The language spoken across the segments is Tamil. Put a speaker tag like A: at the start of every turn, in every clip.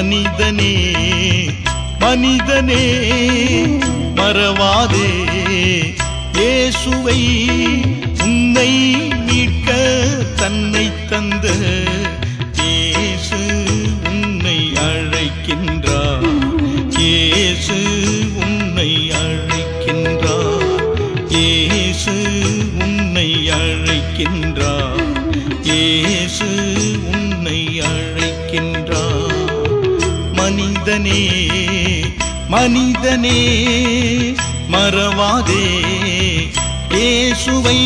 A: மனிதனே மனிதனே மறவாதே இயேசுவை உன்னை மீட்க தன்னை தந்த இயேசு உன்னை அழைக்கின்றார் இயேசு உன்னை அழைக்கின்றார் இயேசு உன்னை அழைக்கின்றார் இயேசு உன்னை அழைக்கின்றார் மனிதனே மனிதனே மறவாதே இயேசுவை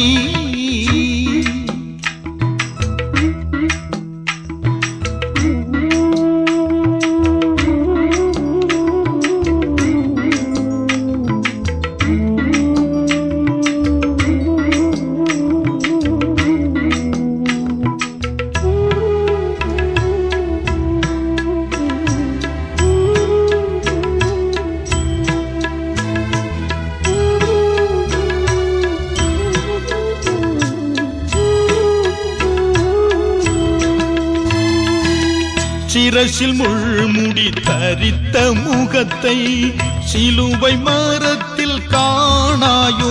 A: சிரசில் முள்முடி தரித்த முகத்தை சிலுவை மரத்தில் காணாயோ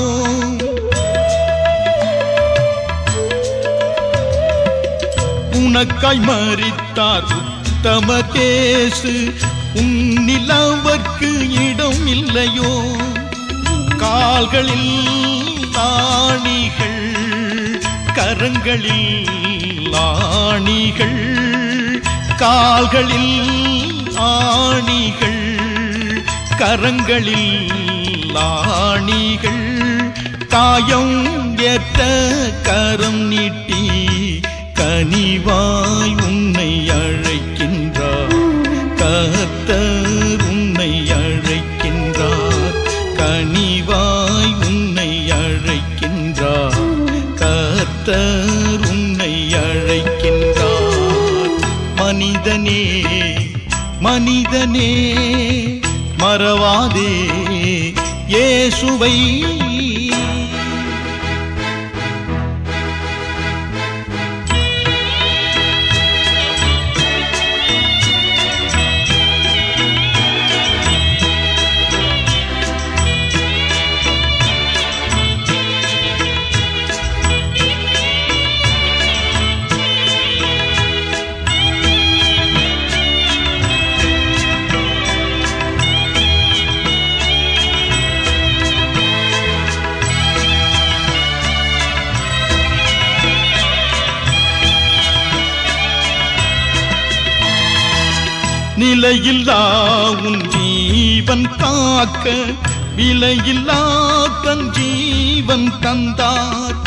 A: உனக்காய் மறித்தார் உத்தம கேசு உன்னில் அவர்க்கு இடம் இல்லையோ கால்களில் ஆணிகள் கரங்களில் ஆணிகள் கால்களில் ஆணிகள் கரங்களில் ஆணிகள் காயம் ஏற்ற கரம் நீட்டி கனிவாய் உன்னை அழைக்கின்றார் கர்த்தர் உன்னை அழைக்கின்றார் கனிவாய் உன்னை அழைக்கின்றார் கர்த்தர் உன்னை அழைக்கின்றார் மனிதனே மனிதனே மறவாதே இயேசுவை நிலையில்லா உன் ஜீவன் காக்க விலையில்லா தன் ஜீவன் தந்தார்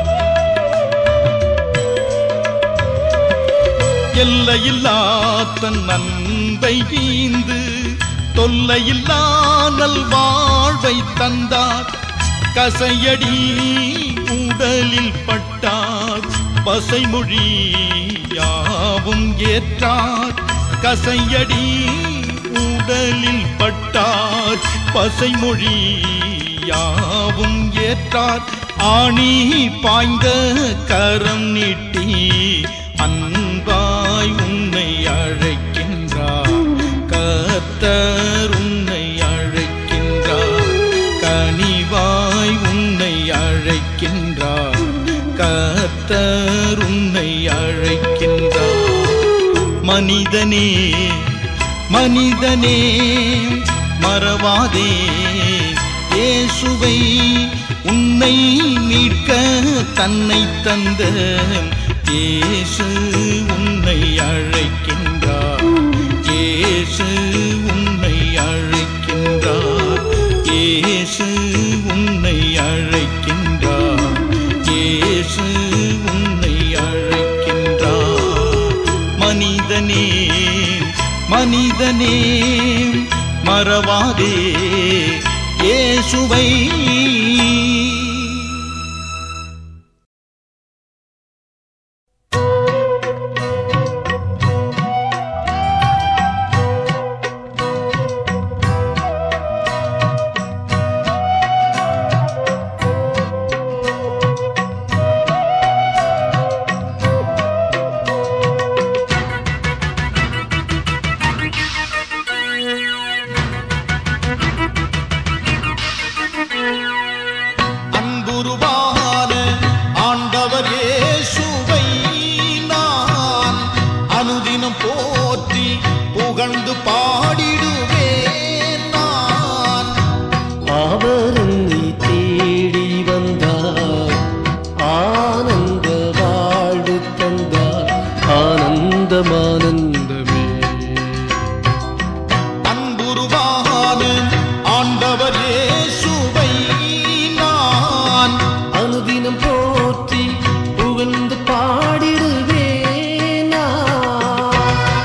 A: எல்லையில்லா தன் அன்பை ஈந்து தொல்லையில்லா நல் வாழ்வை தந்தார் கசையடி உடலில் பட்டார் பசைமொழி யாவும் ஏற்றார் கசையடி உடலில் பட்டார் பசைமொழி யாவும் ஏற்றார் ஆணி பாய்ந்த கரம் நீட்டி அன்பாய் உன்னை அழைக்கின்றார் கர்த்தர் உன்னை அழைக்கின்றார் கனிவாய் உன்னை அழைக்கின்றார் கர்த்தர் உன்னை அழைக்கின்றார் மனிதனே மனிதனே மறவாதே இயேசுவை உன்னை மீட்க தன்னை தந்த இயேசு உன்னை அழைக்கின்றார் இயேசு உன்னை அழைக்கின்றார் இயேசு உன்னை அழைக்கின்றார் இயேசு உன்னை அழைக்கின்றார் மனிதனே மனிதனே மறவாதே இயேசுவை போற்றி புகழ்ந்து பாடிடுவேன் நான்
B: அவர் என்னை தேடி வந்தார் ஆனந்த வாழ்வு தந்தார் ஆனந்தம் ஆனந்தமே
A: அன்புருவான ஆண்டவர் இயேசுவை நான்
B: அனுதினம் போற்றி புகழ்ந்து பாடிடுவேன் நான்.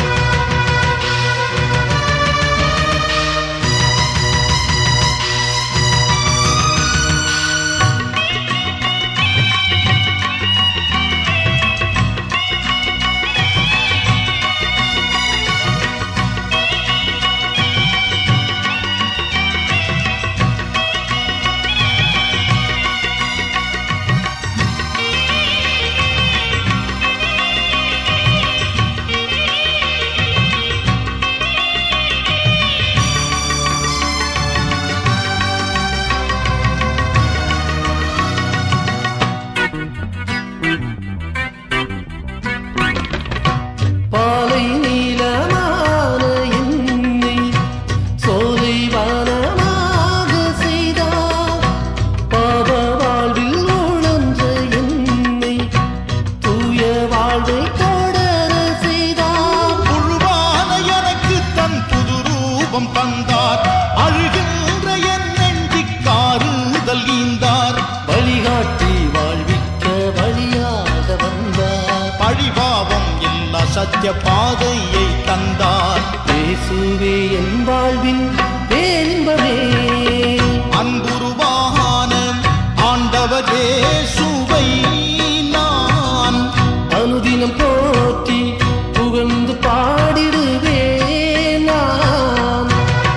B: பாலை நீலமான என்னை சோலை வானமாக செய்தார் பாவ வாழ்வில் உழன்ற என்னை தூய வாழ்வை தொடர செய்தார்
A: புழுவான எனக்கு தன் புது ரூபம் தந்தார் அழுகின்ற என் நெஞ்சிக்காறுதல் ஈந்தார்
B: வழிகாட்டி வாழ்விக்க வழியாக வந்தார்
A: பழிபாவம் இல்லா சத்திய பாதையை தந்தார்
B: இயேசுவே என் வாழ்வின் பேரின்பமே
A: அன்புருவான ஆண்டவர் இயேசுவை நான்
B: அனுதினம் போற்றி புகழ்ந்து பாடிடுவேன் நான்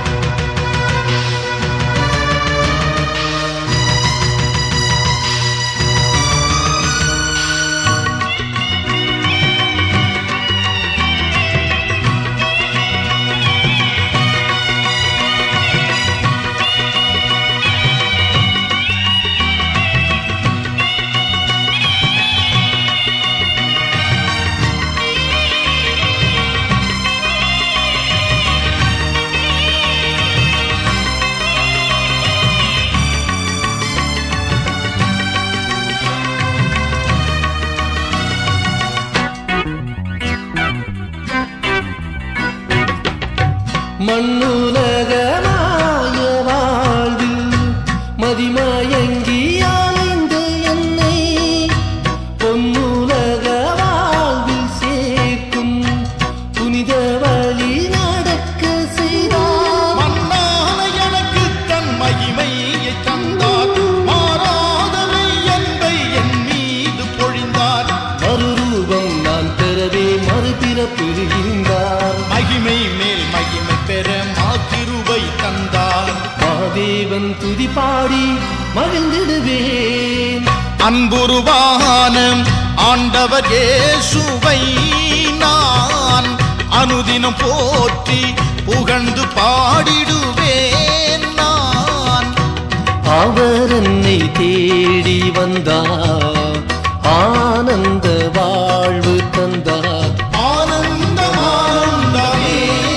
B: மண்ணுலகமாய வாழ்வில் மதிமயங்கி அலைந்த என்னை பொன்னுலக வாழ்வில் சேர்க்கும் புனித வழி நடக்க செய்தார்
A: மன்னான எனக்கு தன் மகிமையை தந்தார் மாறாதவை என்பை என் மீது பொழிந்தார்
B: மறுரூபம் நான் பெறவே மறுபிறப்புகின்றார்
A: மகிமை மேல் மகிமை பெற மாத்திருவை தந்தார்
B: மாதேவன் துதி பாடி மகிழ்ந்திடுவேன்
A: அன்புருவான ஆண்டவர் இயேசுவை நான் அனுதினம் போற்றி புகழ்ந்து பாடிடுவேன் நான்
B: அவர் என்னை தேடி வந்தார் ஆனந்த வாழ்வு தந்தார்
A: ஆனந்தம் ஆனந்தமே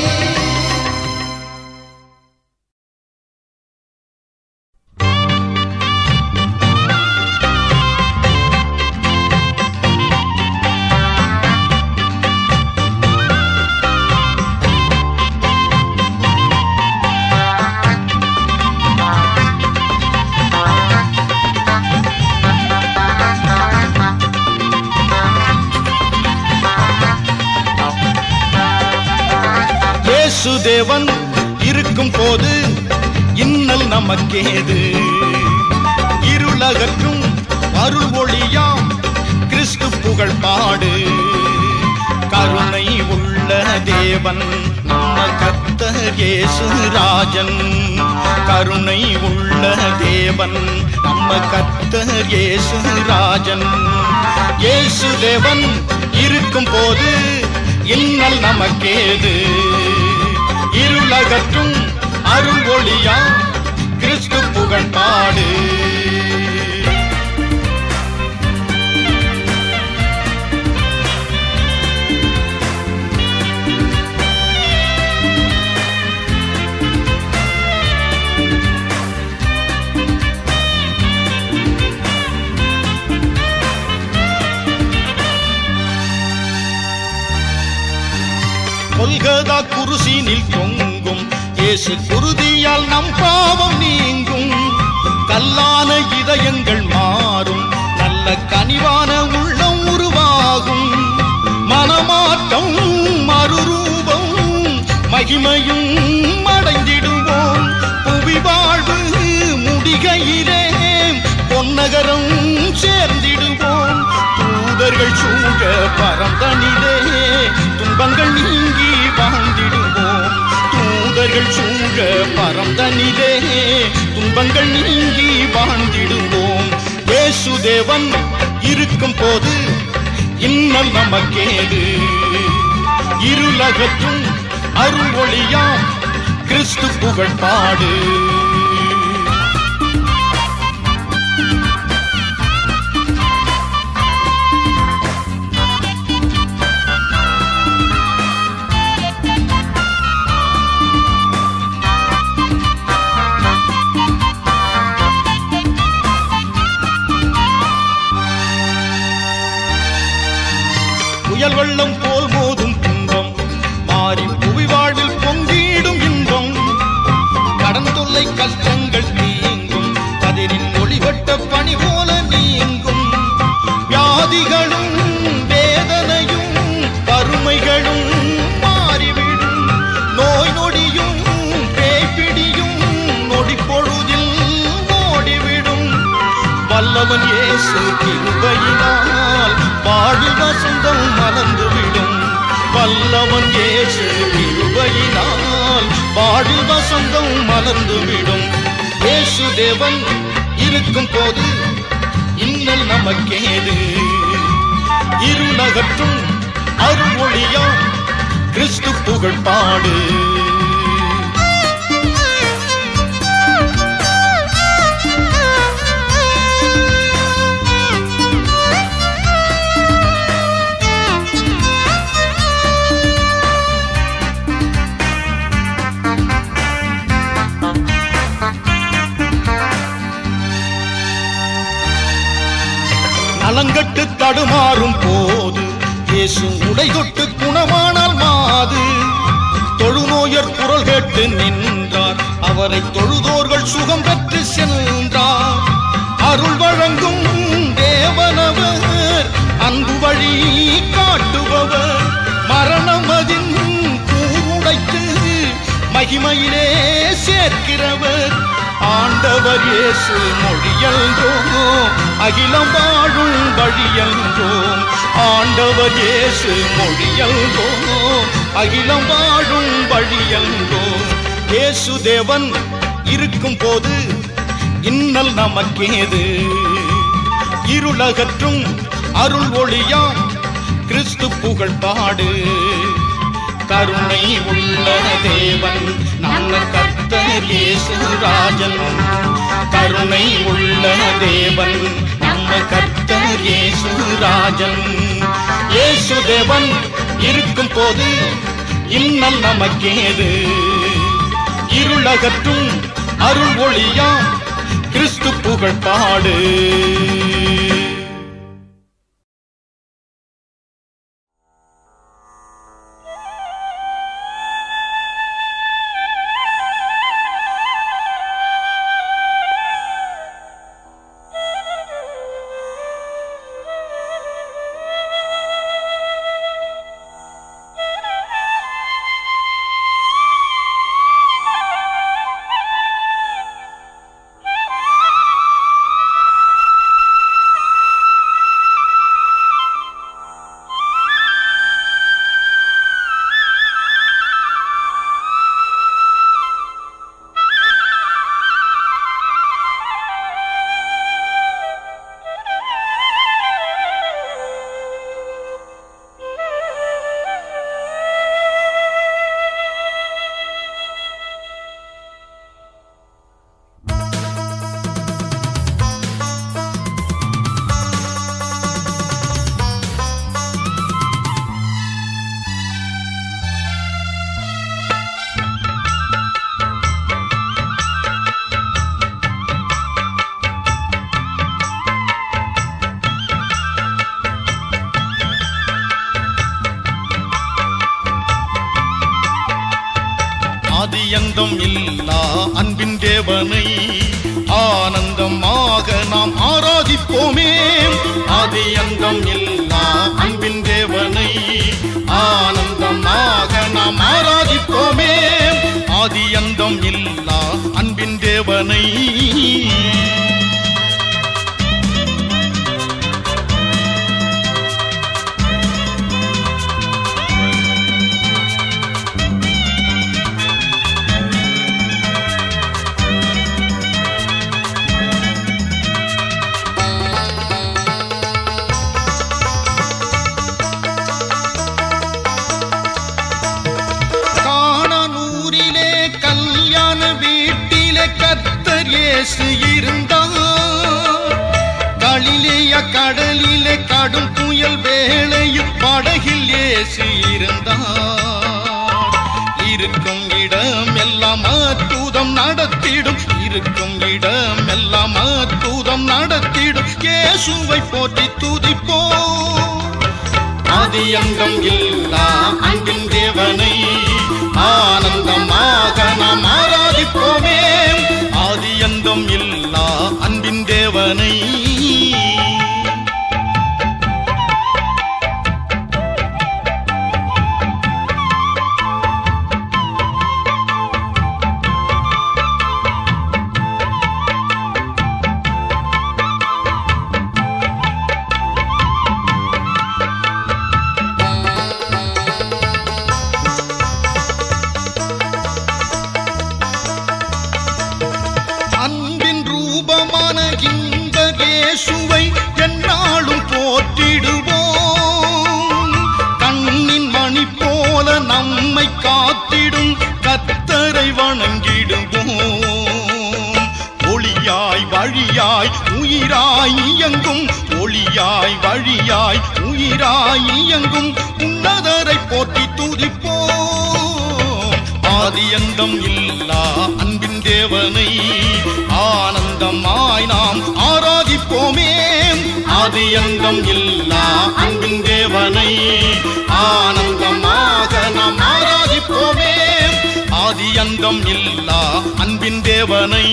A: இயேசுதேவன் இருக்கும் போது இன்னல் நமக்கேது இருளகற்றும் அருள் ஒளியாம் கிறிஸ்து புகழ் பாடு கருணை உள்ள தேவன் நம்ம கத்தர் இயேசு ராஜன் கருணை உள்ள தேவன் நம்ம கத்தர் இயேசு ராஜன் இயேசு தேவன் இருக்கும் போது இன்னல் நமக்கேது இருளகற்றும் அருள் ஒளியா கிறிஸ்து புகழ் பாடு கொல்கதா குருசினில் தொங்கும் இயேசு குருதியால் நம் பாவம் நீங்கும் கல்லான இதயங்கள் மாறும் நல்ல கனிவான உள்ளம் உருவாகும் மனமாற்றம் மறுரூபம் மகிமையும் அடைந்திடுவோம் புவி வாழ்வு முடிகையிலே பொன்னகரம் சேர்ந்திடுவோம் தூதர்கள் சூழ பரந்தனிலே துன்பங்கள் நீங்கி வாழ்ந்திடுவோம் தூதர்கள் சூழ பரந்தனிலே துன்பங்கள் நீங்கி வாழ்ந்திடுவோம் இயேசுதேவன் இருக்கும் போது இன்னல் நமக்கேது இருளகற்றும் அருள் ஒளியாம் கிறிஸ்து புகழ் பாடு புயல் வெள்ளம் போல் மோதும் துன்பம் மாறி புவி வாழ்வில் பொங்கிடும் இன்பம் கடன் தொல்லை கஷ்டங்கள் நீங்கும் கதிரின் ஒளிவட்ட பணி போல நீங்கும் வியாதிகளும் வேதனையும் வறுமைகளும் மாறிவிடும் நோய் நொடியும் பேய்பிடியும் நொடி பொழுதில் ஓடிவிடும் வல்லவன் இயேசு கிருபையினால் வாழ்வில் வசந்தம் மலர்ந்துவிடும் வல்லவன் இயேசு கிருபையினால் வாழ்வில் வசந்தம் மலர்ந்துவிடும் இயேசு தேவன் இருக்கும் போது இன்னல் நமக்கேது இருளகற்றும் அருள் ஒளியா கிறிஸ்து புகழ் பாடு நலங்கட்டு தடுமாறும் போது இயேசு உடை தொட்டு குணமானால் மாது தொழுநோயர் குரல் கேட்டு நின்றார் அவரை தொழுதோர்கள் சுகம் பெற்று சென்றார் அருள் வழங்கும் தேவனவர் அன்பு வழி காட்டுபவர் மரணமதின் கூருடைத்து மகிமையிலே சேர்க்கிறவர் ஆண்டவர் இயேசு மொழியல்றோம் அகிலம் வாழும் வழியல்றோம் ஆண்டவர் இயேசு மொழியல்றோம் அகிலம் வாழும் வழியல்றோம் இயேசு தேவன் இருக்கும் போது இன்னல் நமக்கேது இருளகற்றும் அருள் ஒளியாம் கிறிஸ்து புகழ் பாடு கருணை உள்ள தேவன் நம்ம கர்த்தர் இயேசு ராஜன் கருணை உள்ள தேவன் நம்ம கர்த்தர் இயேசு ராஜன் இயேசு தேவன் இருக்கும் போது இன்னல் நமக்கேது இருளகற்றும் அருள் ஒளியாம் கிறிஸ்து புகழ் பாடு
C: ஆ
A: ஆதியந்தம் இல்லா அன்பின் தேவனை ஆனந்தமாக நாம் ஆராதிப்போமே ஆதியந்தம் இல்லா அன்பின் தேவனை ஆனந்தமாக நாம் ஆராதிப்போமே ஆதியந்தம் இல்லா அன்பின் தேவனை காணனூரிலே கல்யாண வீட்டிலே கர்த்தர் இயேசு இருந்தார் களிலேய கடலிலே கடும் புயல் வேளையில் படகில் இயேசு இருந்தார் இருக்கும் இடம் எல்லாம் அற்புதம் நடத்திடும் இருக்கும் இடம் எல்லாம் அற்புதம் நடத்திடும் இயேசுவை போற்றி துதிப்போம் ஆதியங்கம் இல்லா அன்பின் தேவனை ஆனந்தமாக நாம் ஆராதிப்போமே ஆதியந்தம் இல்லா அன்பின் தேவனை அன்பின் ரூபமான இந்த இயேசுவை என்னாலும் போற்றிடுவோம் கண்ணின் மணி போல நம்மை காத்திடும் கத்தரை வணங்கிடுவோம் ஒளியாய் வழியாய் உயிராய் இயங்கும் ஒளியாய் வழியாய் உயிராய் இயங்கும் உன்னதரை போற்றி துதிப்போம் ஆதியந்தம் இல்லா அன்பின் தேவனை ஆனந்தமாய் நாம் ஆராதிப்போமே ஆதியந்தம் இல்லா அன்பின் தேவனை ஆனந்தமாக நாம் ஆராதிப்போமே ஆதியந்தம் இல்லா அன்பின் தேவனை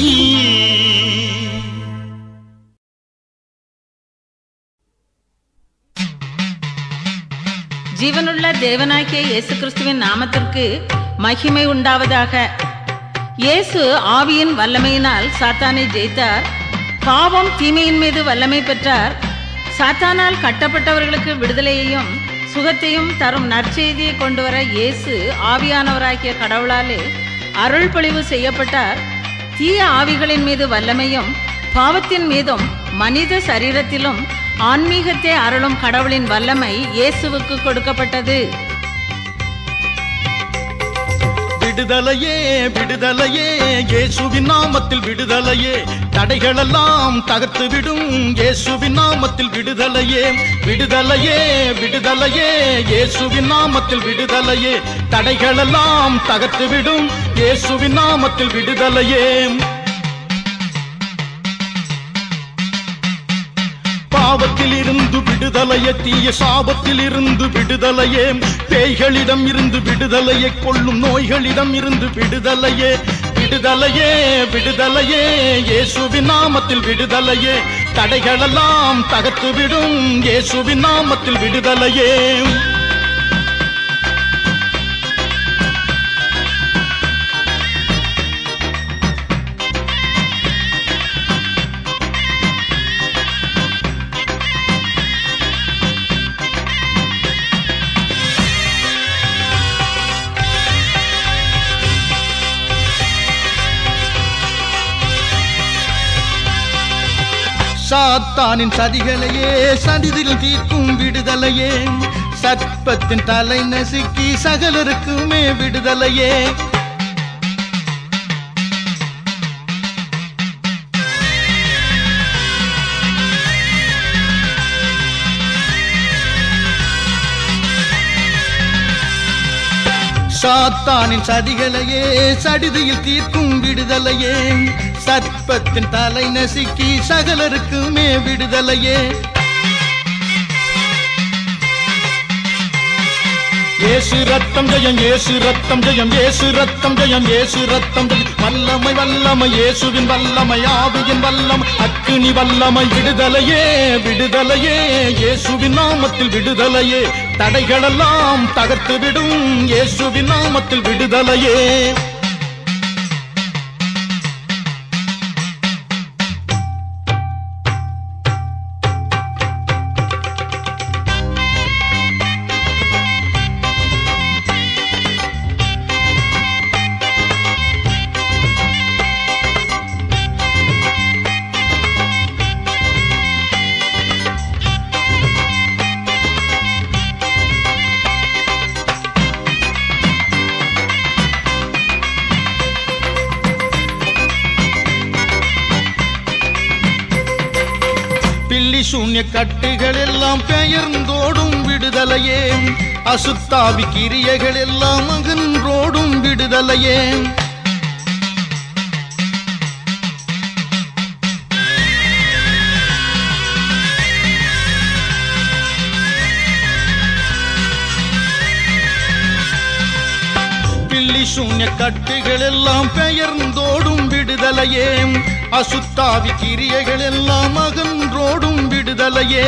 C: ஜீவனுள்ள தேவனாகிய இயேசு கிறிஸ்துவின் நாமத்திற்கு மகிமை உண்டாவதாக இயேசு ஆவியின் வல்லமையினால் சாத்தானை ஜெயித்தார் பாவம் தீமையின் மீது வல்லமை பெற்றார் சாத்தானால் கட்டப்பட்டவர்களுக்கு விடுதலையையும் சுகத்தையும் தரும் நற்செய்தியை கொண்டு வர இயேசு ஆவியானவராகிய கடவுளாலே அருள் பொழிவு செய்யப்பட்டார் தீய ஆவிகளின் மீது வல்லமையும் பாவத்தின் மீதும் மனித சரீரத்திலும் ஆன்மீகத்தை அருளும் கடவுளின் வல்லமை இயேசுவுக்கு கொடுக்கப்பட்டது
A: விடுதலையே விடுதலையே இயேசுவின் நாமத்தில் விடுதலையே தடைகளெல்லாம் தகர்த்து விடும் இயேசுவின் நாமத்தில் விடுதலையே விடுதலையே விடுதலையே இயேசுவின் நாமத்தில் விடுதலையே தடைகளெல்லாம் தகர்த்து விடும் இயேசுவின் நாமத்தில் விடுதலையே பாவத்தில் இருந்து விடுதலையே தீய சாபத்தில் இருந்து விடுதலையே பேய்களிடம் இருந்து விடுதலையே கொள்ளும் நோய்களிடம் இருந்து விடுதலையே விடுதலையே விடுதலையே இயேசுவின் நாமத்தில் விடுதலையே தடைகளெல்லாம் தகர்த்து விடும் இயேசுவின் நாமத்தில் விடுதலையே சாத்தானின் சதிகளையே சதிதில் தீர்க்கும் விடுதலையே சர்ப்பத்தின் தலை நசுக்கி சகலருக்குமே விடுதலையே சாத்தானின் சதிகளையே சடிதியில் தீர்க்கும் விடுதலையே சர்ப்பத்தின் தலை நசுக்கி சகலருக்குமே விடுதலையே ஏசு ரத்தம் ஜெயம் ஏசு ரத்தம் ஜெயம் ஏசு ரத்தம் ஜெயம் ஏசு ரத்தம் ஜெயம் வல்லமை வல்லமை இயேசுவின் வல்லமை ஆவியின் வல்லம் அக்கினி வல்லமை விடுதலையே விடுதலையே இயேசுவின் நாமத்தில் விடுதலையே தடைகளெல்லாம் தகர்த்து விடும் இயேசுவின் நாமத்தில் விடுதலையே பில்லி சூன்ய கட்டுகள் எல்லாம் பெயர்ந்தோடும் விடுதலையே அசுத்தாவி கிரியைகள் எல்லாம் அகன்றோடும் விடுதலையே பில்லி சூன்ய கட்டுகள் எல்லாம் பெயர்ந்தோடும் விடுதலையே அசுத்தாவி கிரியைகள் எல்லாம் அகன்றோடும் விடுதலையே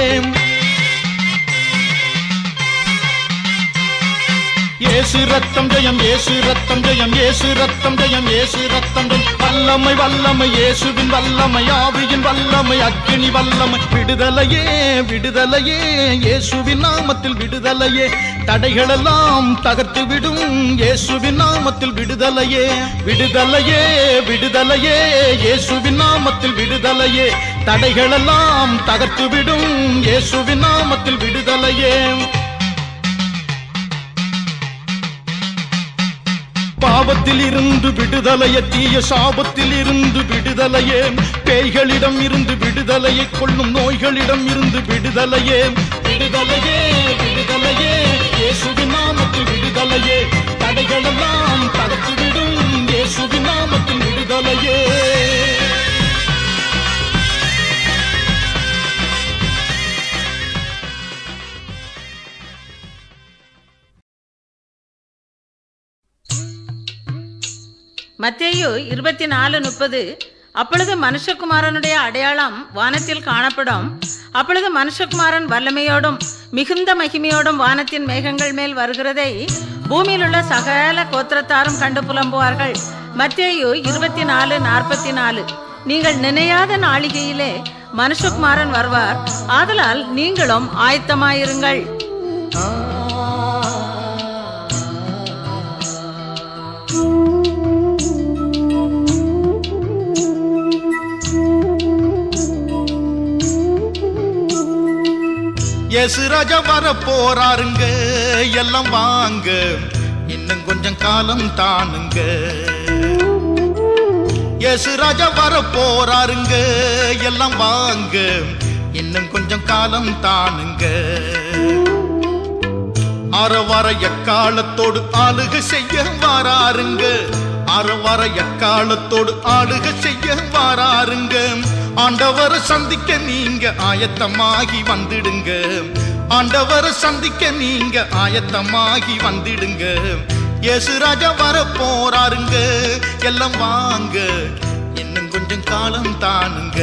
A: ஏசு ரத்தம் ஜெயம் ஏசு ரத்தம் ஜெயம் ஏசு ரத்தம் ஜெயம் ஏசு ரத்தம் ஜெயம் வல்லமை வல்லமை இயேசுவின் வல்லமை ஆவியின் வல்லமை அக்கினி வல்லமை விடுதலையே விடுதலையே இயேசுவின் நாமத்தில் விடுதலையே தடைகளெல்லாம் தகர்த்து விடும் இயேசுவின் நாமத்தில் விடுதலையே விடுதலையே விடுதலையே இயேசுவின் நாமத்தில் விடுதலையே தடைகளெல்லாம் தகர்த்து விடும் இயேசுவின் நாமத்தில் விடுதலையே பாவத்தில் இருந்து விடுதலையே தீய சாபத்தில் இருந்து விடுதலையே பேய்களிடம் இருந்து விடுதலையை கொள்ளும் நோய்களிடம் இருந்து விடுதலையே விடுதலையே விடுதலையே இயேசுவின் நாமத்தில் விடுதலையே தடைகளெல்லாம் தடுத்துவிடும் இயேசுவின் நாமத்தில் விடுதலையே
C: மத்தேயு இருபத்தி நாலு முப்பது அப்பொழுது மனுஷகுமாரனுடைய அடையாளம் வானத்தில் காணப்படும் அப்பொழுது மனுஷகுமாரன் வல்லமையோடும் மிகுந்த மகிமையோடும் வானத்தின் மேகங்கள் மேல் வருகிறதை பூமியில் உள்ள சகல கோத்திரத்தாரும் கண்டு புலம்புவார்கள் மத்தேயு இருபத்தி நாலு நாற்பத்தி நாலு நீங்கள் நினையாத நாளிகையிலே மனுஷகுமாரன் வருவார் ஆதலால் நீங்களும் ஆயத்தமாயிருங்கள்
A: இயேசு ராஜா வர போறாருங்க எல்லாம் வாங்க இன்னும் கொஞ்சம் காலம் தானுங்க இயேசு ராஜா வர போறாருங்க எல்லாம் வாங்க இன்னும் கொஞ்சம் காலம் தானுங்க அறவர எக்காலத்தோடு ஆளுக செய்ய வாராருங்க அறவர எக்காலத்தோடு ஆளுக செய்ய வாராருங்க ஆண்டவரை சந்திக்க நீங்க ஆயத்தமாகி வந்துடுங்க ஆண்டவரை சந்திக்க நீங்க ஆயத்தமாகி வந்துடுங்க இயேசு ராஜா வர போறாருங்க எல்லாம் வாங்க இன்னும் கொஞ்சம் காலம் தானுங்க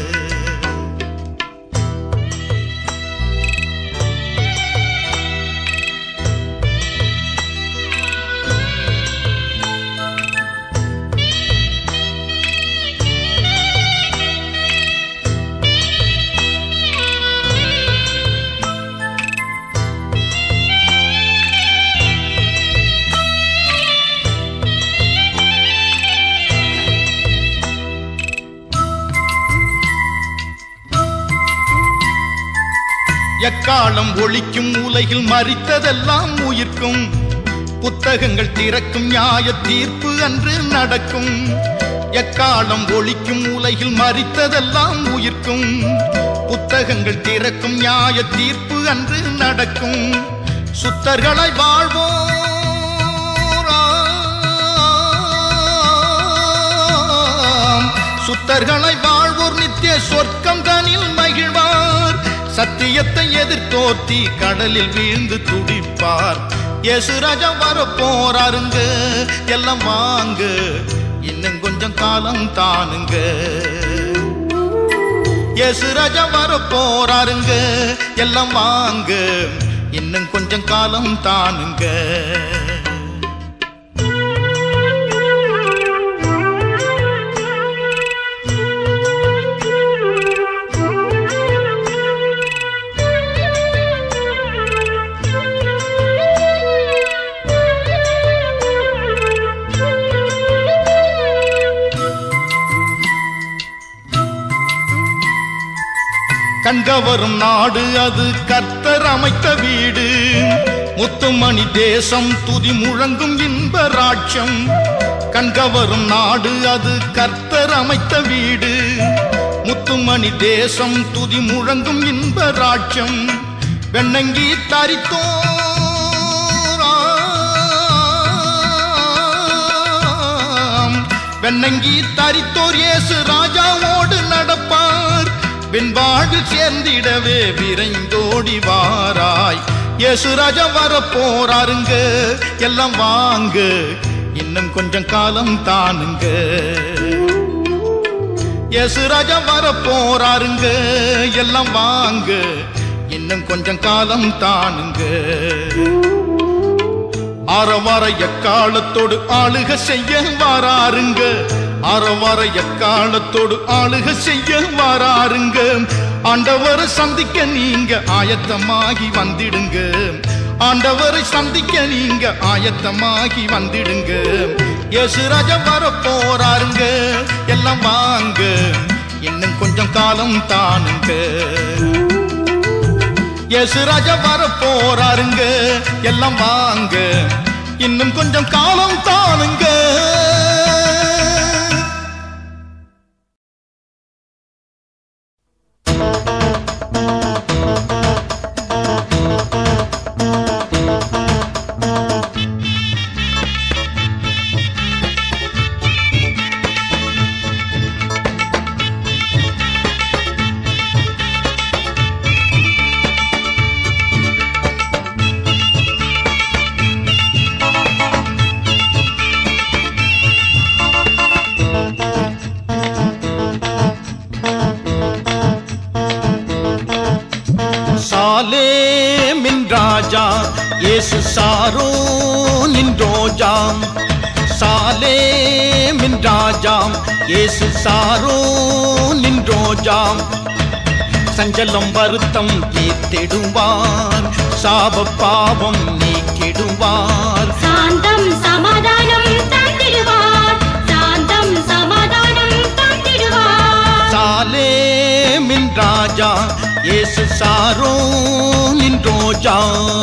A: எக்காலம் ஒழிக்கும் உலகில் மறித்ததெல்லாம் உயிர்க்கும் புத்தகங்கள் திறக்கும் நியாய தீர்ப்பு அன்று நடக்கும் எக்காலம் ஒழிக்கும் உலகில் மறித்ததெல்லாம் உயிர்க்கும் புத்தகங்கள் திறக்கும் நியாய தீர்ப்பு அன்று நடக்கும் சுத்தர்களை வாழ்வோம் சுத்தர்களை வாழ்வோர் நித்திய சொர்க்கம் தனில் மகிழ்வார் சத்தியத்தை எதிர்த்தோத்தி கடலில் வீழ்ந்து துடிப்பார் இயேசு ராஜா வர போறாருங்க எல்லாம் வாங்க இன்னும் கொஞ்சம் காலம் தானுங்க இயேசு ராஜா வர போறாருங்க எல்லாம் வாங்க இன்னும் கொஞ்சம் காலம் தானுங்க கண்கவரும் நாடு அது கர்த்தர் அமைத்த வீடு முத்துமணி தேசம் துதி முழங்கும் இன்ப ராட்சம் கண்கவரும் நாடு அது கர்த்தர் அமைத்த வீடு முத்துமணி தேசம் துதி முழங்கும் இன்ப ராட்சம் வெண்ணங்கி தரித்தோம் வெண்ணங்கி தரித்தோர் இயேசு ராஜாவோடு நடப்பார் வெண்பாடில் சேர்ந்திடவே விரைந்தோடி வாராய் இயேசு ராஜா வர போறாருங்க எல்லாம் வாங்க இன்னும் கொஞ்சம் காலம் தானுங்க இயேசு ராஜா வர போறாருங்க எல்லாம் வாங்க இன்னும் கொஞ்சம் காலம் தானுங்க அறவார எக்காலத்தோடு ஆளுக செய்ய வாராருங்க அறவார எக்காலத்தோடு ஆளுக செய்ய வாராருங்க ஆண்டவரை சந்திக்க நீங்க ஆயத்தமாகி வந்திடுங்க ஆண்டவரை சந்திக்க நீங்க ஆயத்தமாகி வந்திடுங்க இயேசு ராஜா வர போறாருங்க எல்லாம் வாங்க இன்னும் கொஞ்சம் காலம் தானுங்க இயேசு ராஜா வர போறாருங்க எல்லாம் வாங்க இன்னும் கொஞ்சம் காலம் தானுங்க சாலேமின் ராஜா இயேசு சாரோனின் ரோஜாம் சாலேமின் ராஜாம் இயேசு சாரோனின் ரோஜாம் சஞ்சலம் வருத்தம் தீர்த்திடுவார் சாப பாவம் நீக்கிடுவார்
D: சாந்தம் சமாதானம் தந்திடுவார் சாந்தம் சமாதானம் தந்திடுவார்
A: சாலேமின் ராஜா இயேசு சாரோனின் ரோஜா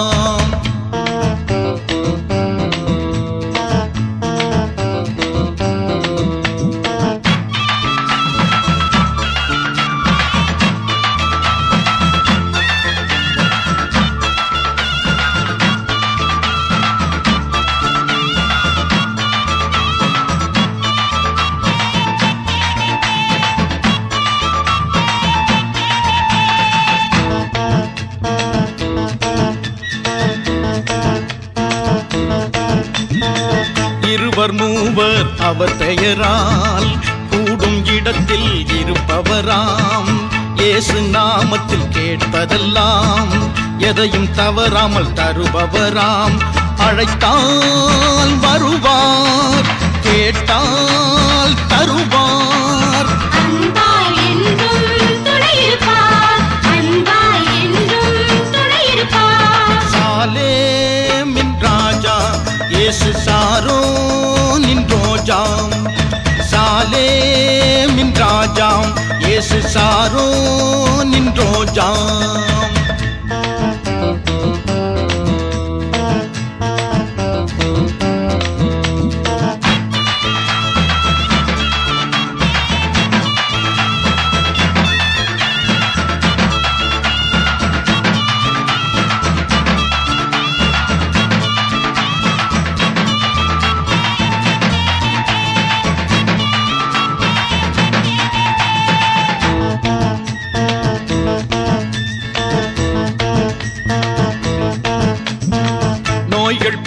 A: இருவர் மூவர் அவர் பெயரால் கூடும் இடத்தில் இருப்பவராம் இயேசு நாமத்தில் கேட்பதெல்லாம் எதையும் தவறாமல் தருபவராம் அழைத்தால் வருவார் கேட்டால் தருவார்
D: அன்பாய் என்றும் துணையிருப்பார் அன்பாய் என்றும் துணையிருப்பார்
A: சாலேமின் ராஜா இயேசு சாரோனின் ரோஜாம் சாலேமின் ராஜாம் இயேசு சாரோனின் ரோஜாம்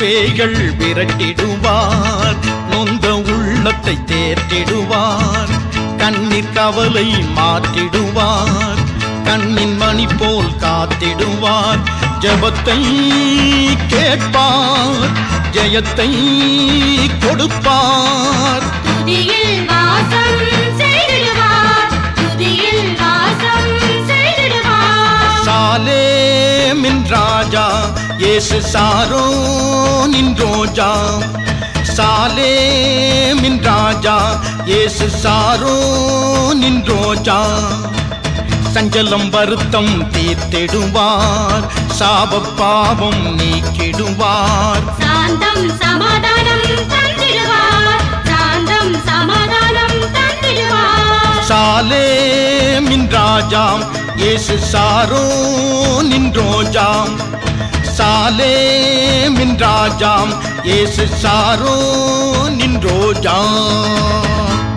A: பேய்கள் விரட்டிடுவார் நொந்த உள்ளத்தை தேர்த்திடுவார் கண்ணீர் கவலை மாற்றிடுவார் கண்ணின் மணி போல் காத்திடுவார் ஜபத்தை கேட்பார் ஜெயத்தை கொடுப்பார்
D: துதியில் வாசம் செய்திடுவார் துதியில் வாசம் செய்திடுவார்
A: சாலேமின் ராஜா இயேசு சாரோனின் ரோஜா சாலேமின் ராஜா இயேசு சாரோனின் ரோஜா சஞ்சலம் வருத்தம் தீர்த்திடுவார் சாப பாவம் நீக்கிடுவார்
D: சாந்தம் சமாதானம் தந்திடுவார் சாந்தம் சமாதானம் தந்திடுவார்
A: சாலேமின் ராஜாம் இயேசு சாரோனின் ரோஜாம் சாலேமின் ராஜாம் இயேசு சாரோனின் ரோஜாம்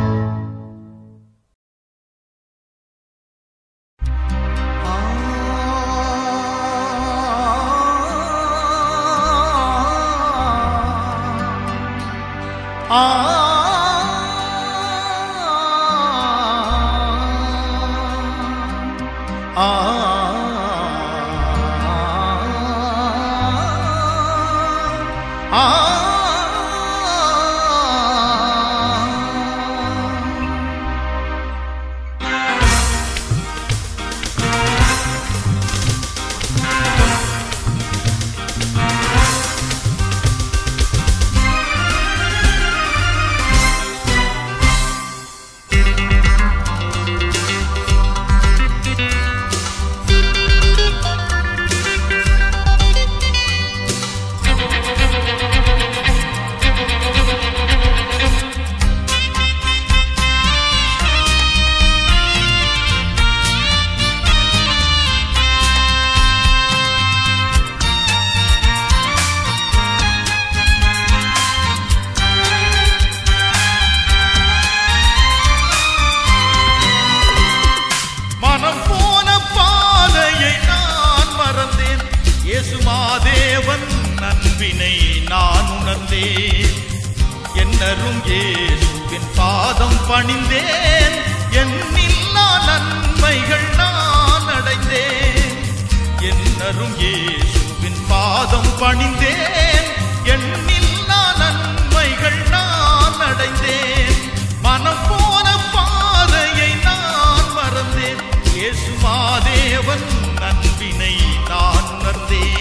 A: மனம் போன பாதையை நான் மறந்தேன் இயேசுமாதேவன் நன்பினை நான் உணர்ந்தேன் என்னரும் இயேசுவின் பாதம் பணிந்தேன் என்னில்லா நன்மைகள் நான் அடைந்தேன் என்னரும் இயேசுவின் பாதம் பணிந்தேன் என்னில்லா நன்மைகள் நான் அடைந்தேன் மனம் போன பாதையை நான் மறந்தேன் இயேசுமாதேவன் நன்பினை நான் உணர்ந்தேன்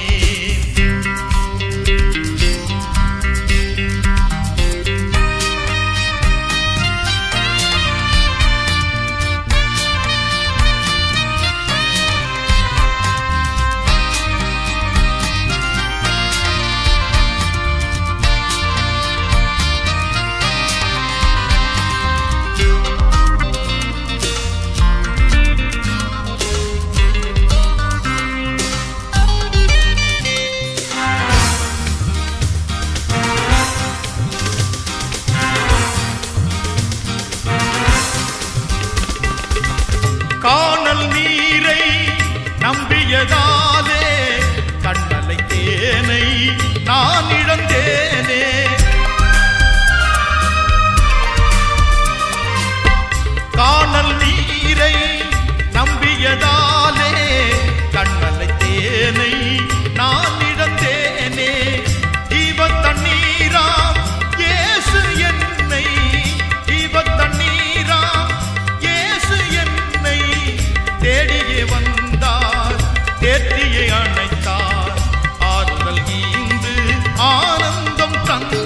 A: காணல் நீரை நம்பியதாலே கண்ணலை தேனை நான் இழந்தேனே காணல் நீரை நம்பியதாலே கண்ணலை தேனை நான் இழந்தேனே ஜீவ தண்ணீராம் இயேசு என்னை ஜீவ தண்ணீராம் இயேசு என்னை தேடியே வந்தார் தேற்றியே அணைத்தார் ஆறுதல் ஈந்து ஆனந்தம் தந்தார்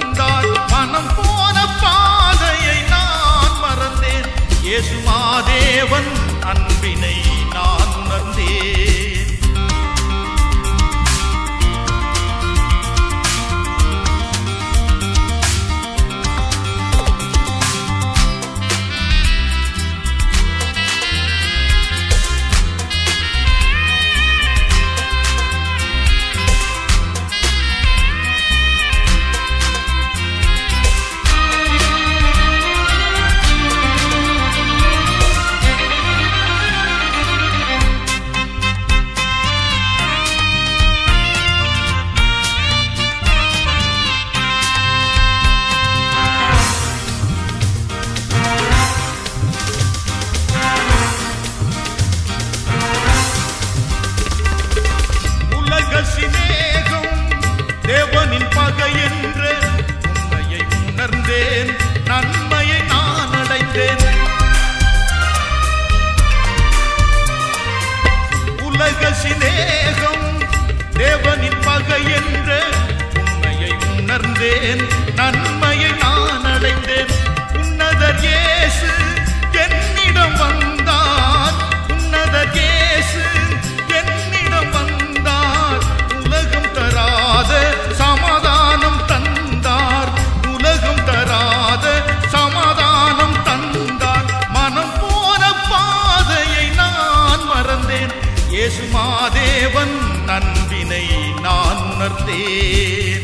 A: இயேசு என்னிடம் வந்தார் உன்னத இயேசு என்னிடம் வந்தார் உலகம் தராத சமாதானம் தந்தார் உலகம் தராத சமாதானம் தந்தார் மனம் போன பாதையை நான் மறந்தேன் இயேசு மாதேவன் நன்பினை நான் உணர்ந்தேன்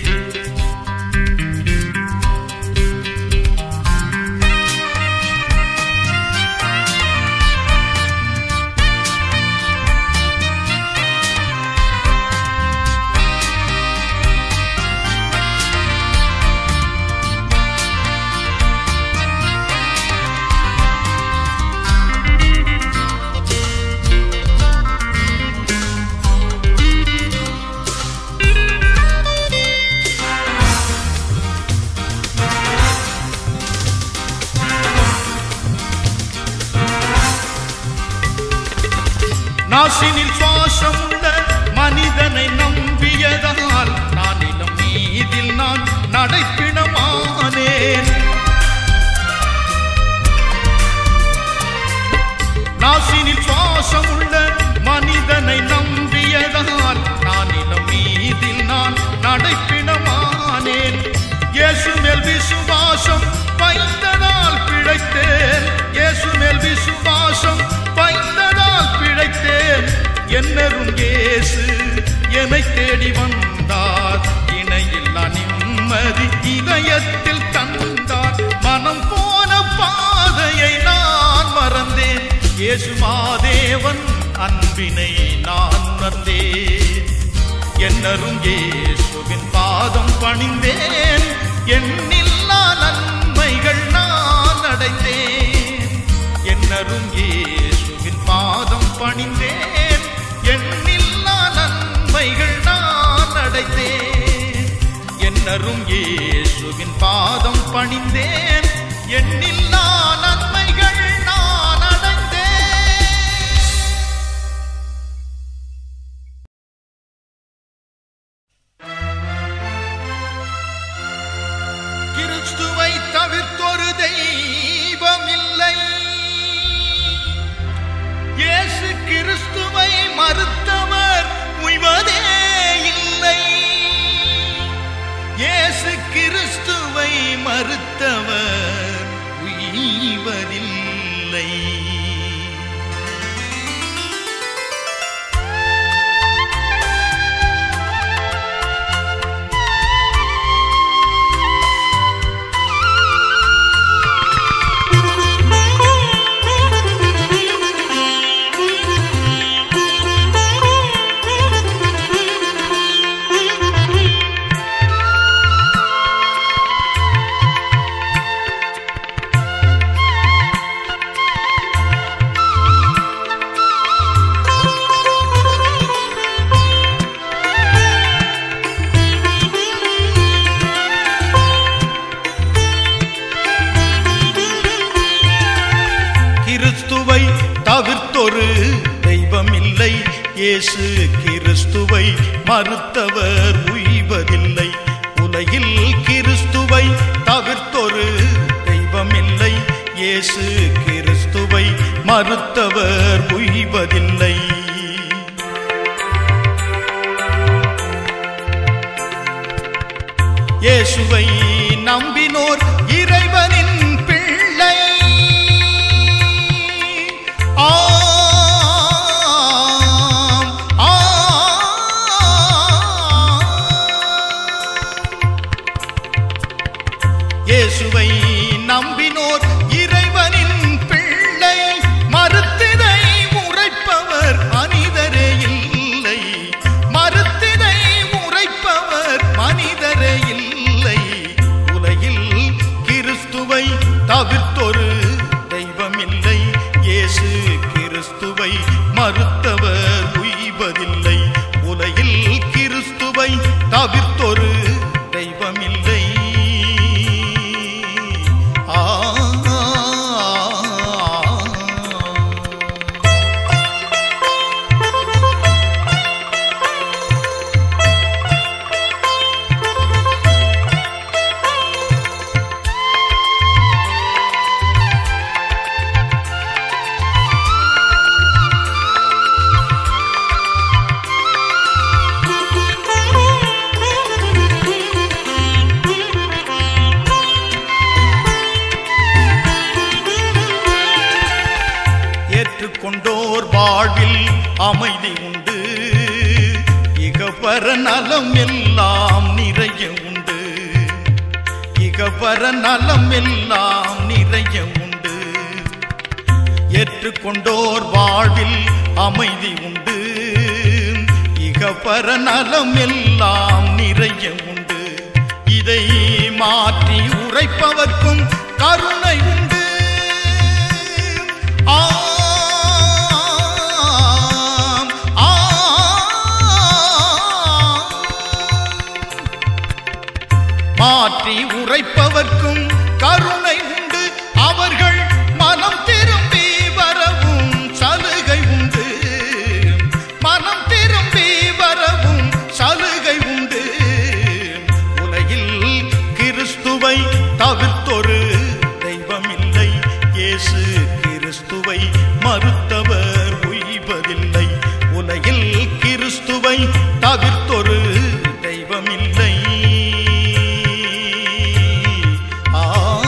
A: நாசினில் சுவாசம் உள்ள மனிதனை நம்பியதால் நான் இளம் மீதில் நான் நடைப்பிணமானேன் நாசினில் சுவாசம் உள்ள மனிதனை நம்பியதால் நான் இளம் மீதில் நான் நடைப்பிணமானேன் இயேசு மேல் விசுவாசம் வைத்ததால் பிழைத்தேன் இயேசு மேல் விசுவாசம் வைத்ததால் பிழைத்தேன் என்னரும் இயேசு என்னை தேடி வந்தார் இணையில்லா நிம்மதி இதயத்தில் தந்தார் மனம் போன பாதையை நான் மறந்தேன் இயேசு மாதேவன் அன்பினை நான் உணர்ந்தேன் என்னரும் இயேசுவின் பாதம் பணிந்தேன் எண்ணில்லா நன்மைகள் நான் அடைந்தேன் என்னரும் இயேசுவின் பாதம் பணிந்தேன் எண்ணில்லா நன்மைகள் நான் அடைந்தேன் என்னரும் இயேசுவின் பாதம் பணிந்தேன் எண்ணில்லா நன்மைகள் நான் அடைந்தேன் கிறிஸ்துவை தவிர்த்தொரு தெய்வம் இல்லை இயேசு கிறிஸ்துவை மறுத்தவர் உய்வதே இல்லை இயேசு கிறிஸ்துவை மறுத்தவர் உய்வதில்லை கிறிஸ்துவை தவிர்த்தொரு தெய்வம் இல்லை இயேசு கிறிஸ்துவை மறுத்தவர் உய்வதில்லை உலகில் கிறிஸ்துவை தவிர்த்தொரு தெய்வம் இல்லை இயேசு கிறிஸ்துவை மறுத்தவர் உய்வதில்லை இயேசுவை நம்பினோர் இறைவனின் பிள்ளை ஆம், ஆம். இயேசுவை நம்பினோர் இறைவனின் பிள்ளை மறுத்திதை உரைப்பவர் மனிதரே இல்லை மறுத்திதை உரைப்பவர் மனிதரே இல்லை உலகில் கிறிஸ்துவை தவிர்த்தொரு தெய்வம் இல்லை இயேசு கிறிஸ்துவை மறுத்தவர் உய்வதில்லை உலகில் கிறிஸ்துவை தவிர்த்தொரு தெய்வம் இல்லை ஆ அமைதி உண்டு இகபர நலம் எல்லாம் நிறைய உண்டு இகபர நலம் எல்லாம் நிறைய உண்டு ஏற்றுக்கொண்டோர் வாழ்வில் அமைதி உண்டு இகபர நலம் எல்லாம் நிறைய உண்டு இதை மாற்றி உரைப்பவர்க்கும் கருணை உண்டு ஆம், ஆம். மாற்றி உரைப்பவர்க்கும் கருணை உண்டு அவர்கள் மனம் திரும்பி வரவும் சலுகை உண்டு மனம் திரும்பி வரவும் சலுகை உண்டு உலகில் கிறிஸ்துவை தவிர்த்தொரு தெய்வமில்லை இயேசு கிறிஸ்துவை மறுத்தவர் உய்வதில்லை உலகில் கிறிஸ்துவை தவிர்த்தொரு தெய்வமில்லை ஆ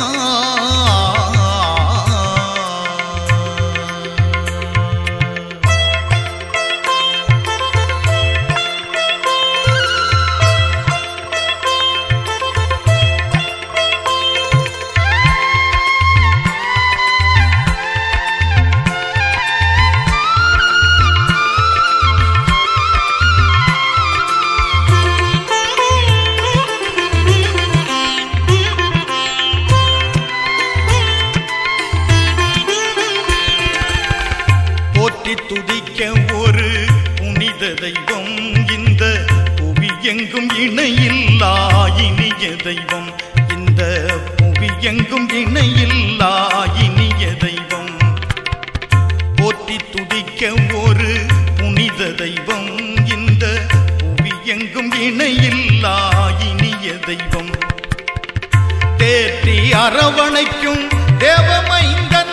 A: போற்றி துதிக்க ஒரு புனித தெய்வம் இந்த புவி எங்கும் இணையில்லா இனிய தெய்வம் இந்த புவி எங்கும் இணையில்லா இனிய தெய்வம் போற்றி துதிக்க ஒரு புனித தெய்வம் இந்த புவி எங்கும் இணையில்லா இனிய தெய்வம் தேற்றி அரவணைக்கும் தேவமைந்தன்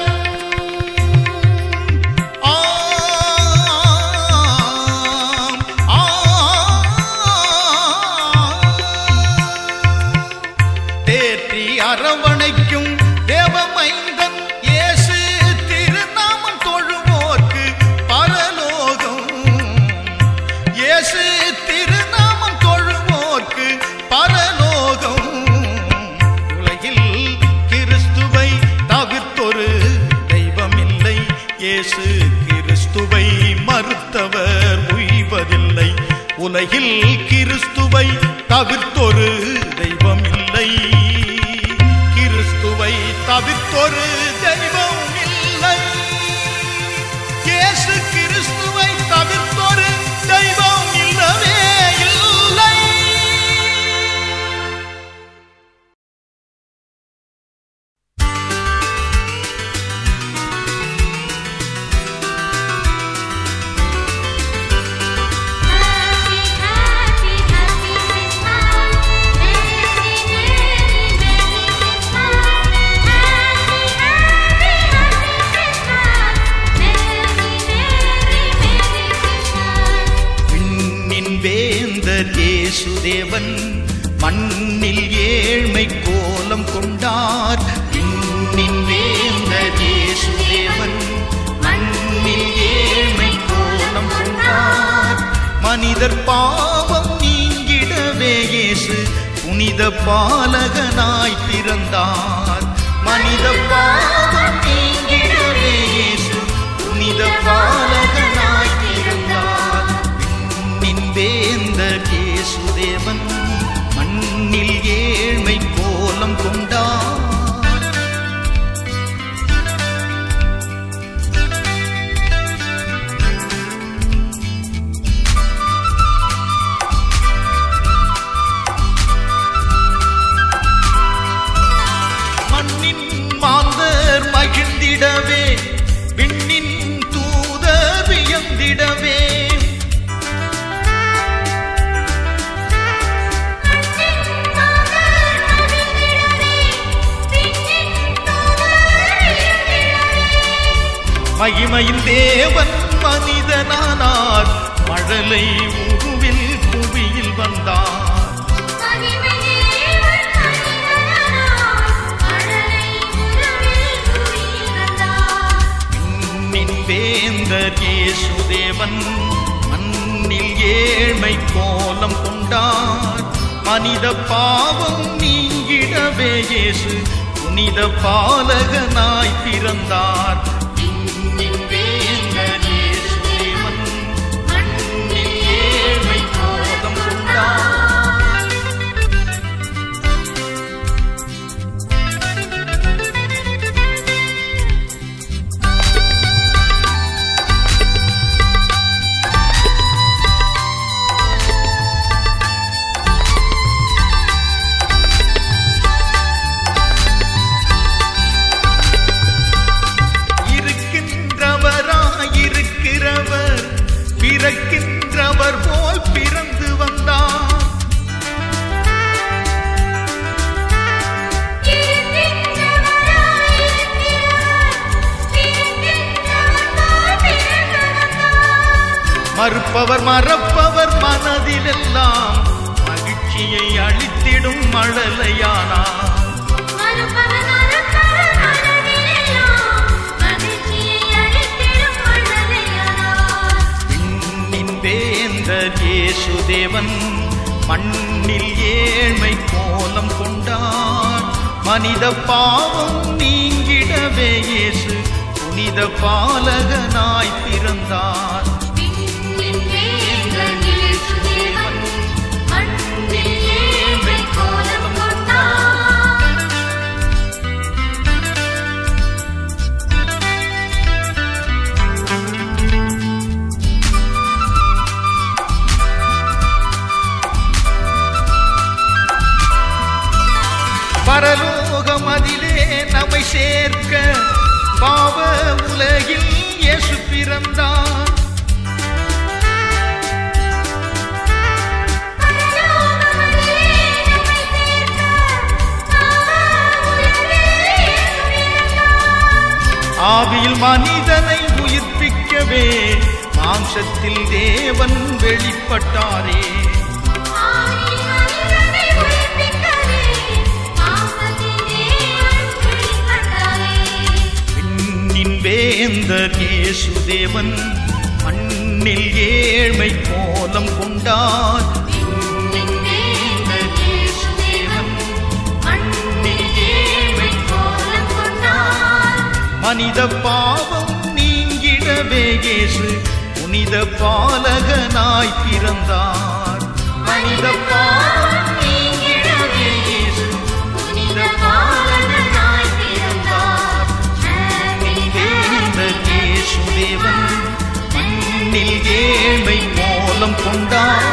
A: ஆம், ஆம். தேற்றி அரவணைக்கும் தேவமைந்தன் இயேசு திருநாமம் தொழுவோர்க்கு பரலோகம் இயேசு திருநாமம் தொழுவோர்க்கு பரலோகம் உலகில் கிறிஸ்துவை தவிர்த்தொரு தெய்வமில்லை இயேசு கிறிஸ்துவை மறுத்தவர் உய்வதில்லை உலகில் கிறிஸ்துவை தவிர்த்தொரு தெய்வமில்லை கிறிஸ்துவை தவிர்த்தொரு தெய்வம் இல்லை இயேசு கிறிஸ்துவை தவிர்த்தொரு தெய்வம் இல்லவே இல்லை
D: Happy, happy, happy Christmas. Merry, merry, merry Christmas. Happy, happy, happy Christmas. Merry, merry, merry Christmas.
A: விண்ணின் வேந்தர் இயேசுதேவன் மண்ணில் ஏழ்மை கோலம் கொண்டார் விண்ணின் வேந்தர் இயேசுதேவன் மண்ணில் ஏழ்மை கோலம் கொண்டார் மனிதர் பாவம் நீங்கிடவே இயேசு புனித பாலகனாய் பிறந்தார் மனித பாவம் நீங்கிடவே இயேசு புனித பாலகனாய் பிறந்தார் விண்ணின் வேந்தர் இயேசுதேவன் மண்ணில் ஏழ்மை கோலம் கொண்டார் மண்ணின் மாந்தர் மகிழ்ந்திடவே விண்ணின் தூதர் வியந்திடவே மகிமையில் தேவன் மனிதனானார் மழலை உருவில் புவியில் வந்தார் விண்ணின் வேந்தர் இயேசுதேவன் தேவன் மண்ணில் ஏழ்மை கோலம் கொண்டார் மனித பாவம் நீங்கிடவே இயேசு புனித பாலகனாய் பிறந்தார் விண்ணின் வேந்தர் இயேசு தேவன் மண்ணில் ஏழ்மை கோலம் கொண்டார் இருக்கின்றவராயிருக்கிறவர் பிறக்கின்றவர் போல் பிறந்து வந்தார் மறுப்பவர் மறப்பவர் மனதிலெல்லாம் மகிழ்ச்சியை அளித்திடும் மழலையானார் விண்ணின் வேந்தர் இயேசுதேவன் மண்ணில் ஏழ்மை கோலம் கொண்டார் மனித பாவம் நீங்கிடவே இயேசு புனித பாலகனாய் பிறந்தார் பரலோகம் அதிலே நம்மை சேர்க்க பாவ உலகில் இயேசு பிறந்தார் ஆவியில் மனிதனை உயிர்ப்பிக்கவே மாம்சத்தில் தேவன் வெளிப்பட்டாரே விண்ணின் வேந்தர் இயேசுதேவன் மண்ணில் ஏழ்மை கோலம் கொண்டார் விண்ணின் வேந்தர் இயேசுதேவன் மண்ணில் ஏழ்மை கோலம் கொண்டார் மனித பாவம் நீங்கிடவே இயேசு புனித பாலகனாய் பிறந்தார் மனித பாவம் நீங்கிடவே இயேசு புனித பாலகனாய் பிறந்தார் வேந்தர் இயேசுதேவன் மண்ணில் ஏழ்மை கோலம் கொண்டார்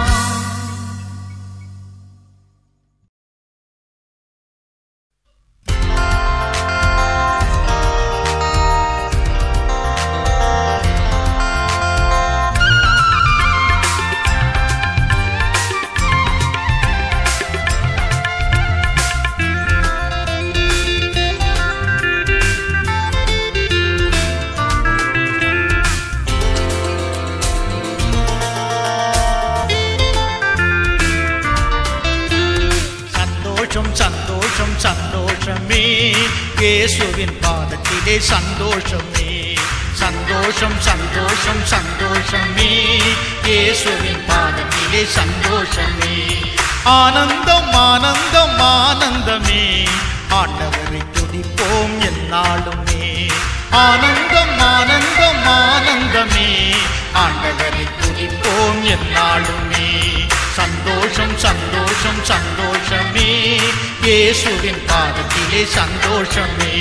A: சந்தோஷம் சந்தோஷம் சந்தோஷமே இயேசுவின் பாதத்திலே சந்தோஷமே சந்தோஷம் சந்தோஷம் சந்தோஷமே இயேசுவின் பாதத்திலே சந்தோஷமே ஆனந்தம் ஆனந்தம் ஆனந்தமே ஆண்டவரை துதிப்போம் எந்நாளுமே ஆனந்தம் ஆனந்தம் ஆனந்தமே ஆண்டவரை துதிப்போம் எந்நாளுமே சந்தோஷம் சந்தோஷம் சந்தோஷமே இயேசுவின் பாதத்திலே சந்தோஷமே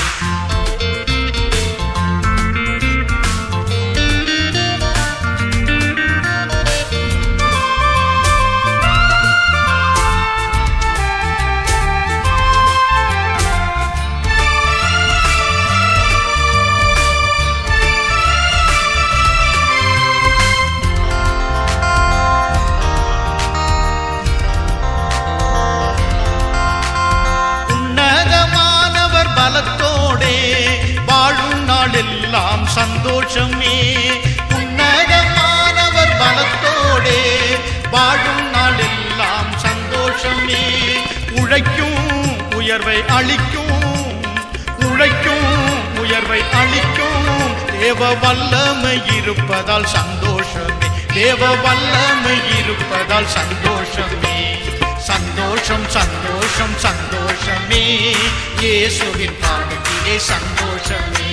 A: உன்னதமானவர் பலத்தோடே வாழும் நாளெல்லாம் சந்தோஷமே உன்னதமானவர் பலத்தோடே வாழும் நாளெல்லாம் சந்தோஷமே உழைக்கும் உயர்வை அளிக்கும் உழைக்கும் உயர்வை அளிக்கும் தேவ வல்லமை இருப்பதால் சந்தோஷமே தேவ வல்லமை இருப்பதால் சந்தோஷமே சந்தோஷம் சந்தோஷம் சந்தோஷமே இயேசுவின் பாதத்திலே சந்தோஷமே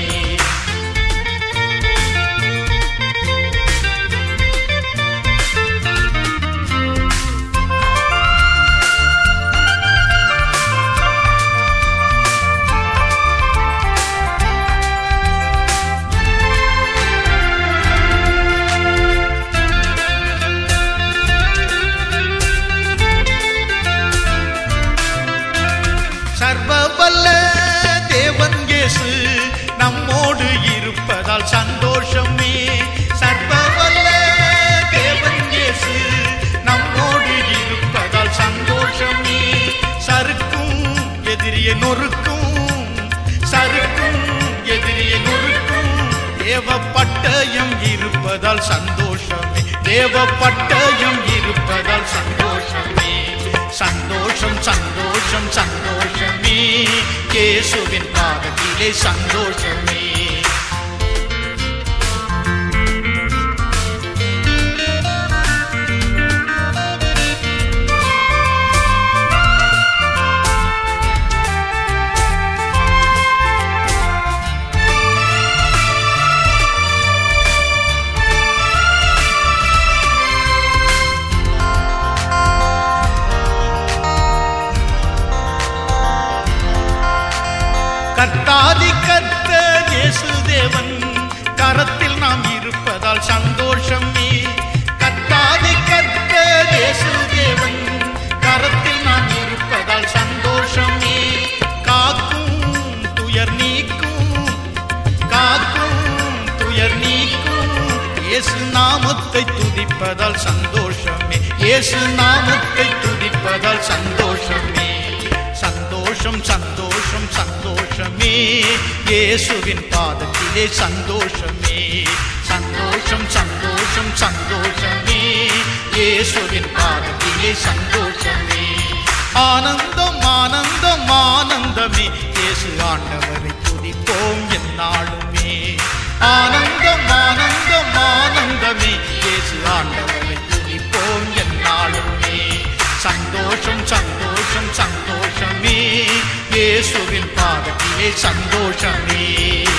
A: சர்வவல்ல தேவன் இயேசு நம்மோடு இருப்பதால் சந்தோஷமே சர்வவல்ல தேவன் இயேசு நம்மோடு இருப்பதால் சந்தோஷமே சறுக்கும் எதிரியை நொறுக்கும் சறுக்கும் எதிரியை நொறுக்கும் தேவ பட்டயம் இருப்பதால் சந்தோஷமே தேவ பட்டயம் இருப்பதால் சந்தோஷமே சந்தோஷம் சந்தோஷம் சந்தோஷமே கேசுவின் பாதத்திலே சந்தோஷமே கர்த்தாதி கர்த்த இயேசு தேவன் கரத்தில் நாம் இருப்பதால் சந்தோஷமே கர்த்தாதி கர்த்த இயேசு தேவன் கரத்தில் நாம் இருப்பதால் சந்தோஷமே காக்கும் துயர் நீக்கும் காக்கும் துயர் நீக்கும் இயேசு நாமத்தை துதிப்பதால் சந்தோஷமே இயேசு நாமத்தை துதிப்பதால் சந்தோஷமே சந்தோஷம் சந்தோஷம் சந்தோஷமே இயேசுவின் பாதத்திலே சந்தோஷமே சந்தோஷம் சந்தோஷம் சந்தோஷமே இயேசுவின் பாதத்திலே சந்தோஷமே ஆனந்தம் ஆனந்தம் ஆனந்தமே இயேசு ஆண்டவரை துதிப்போம் எந்நாளுமே ஆனந்தம் ஆனந்தம் ஆனந்தமே இயேசு ஆண்டவரை துதிப்போம் எந்நாளுமே சந்தோஷம் சந்தோஷம் சந்தோஷமே இயேசுவின் பாதத்திலே சந்தோஷமே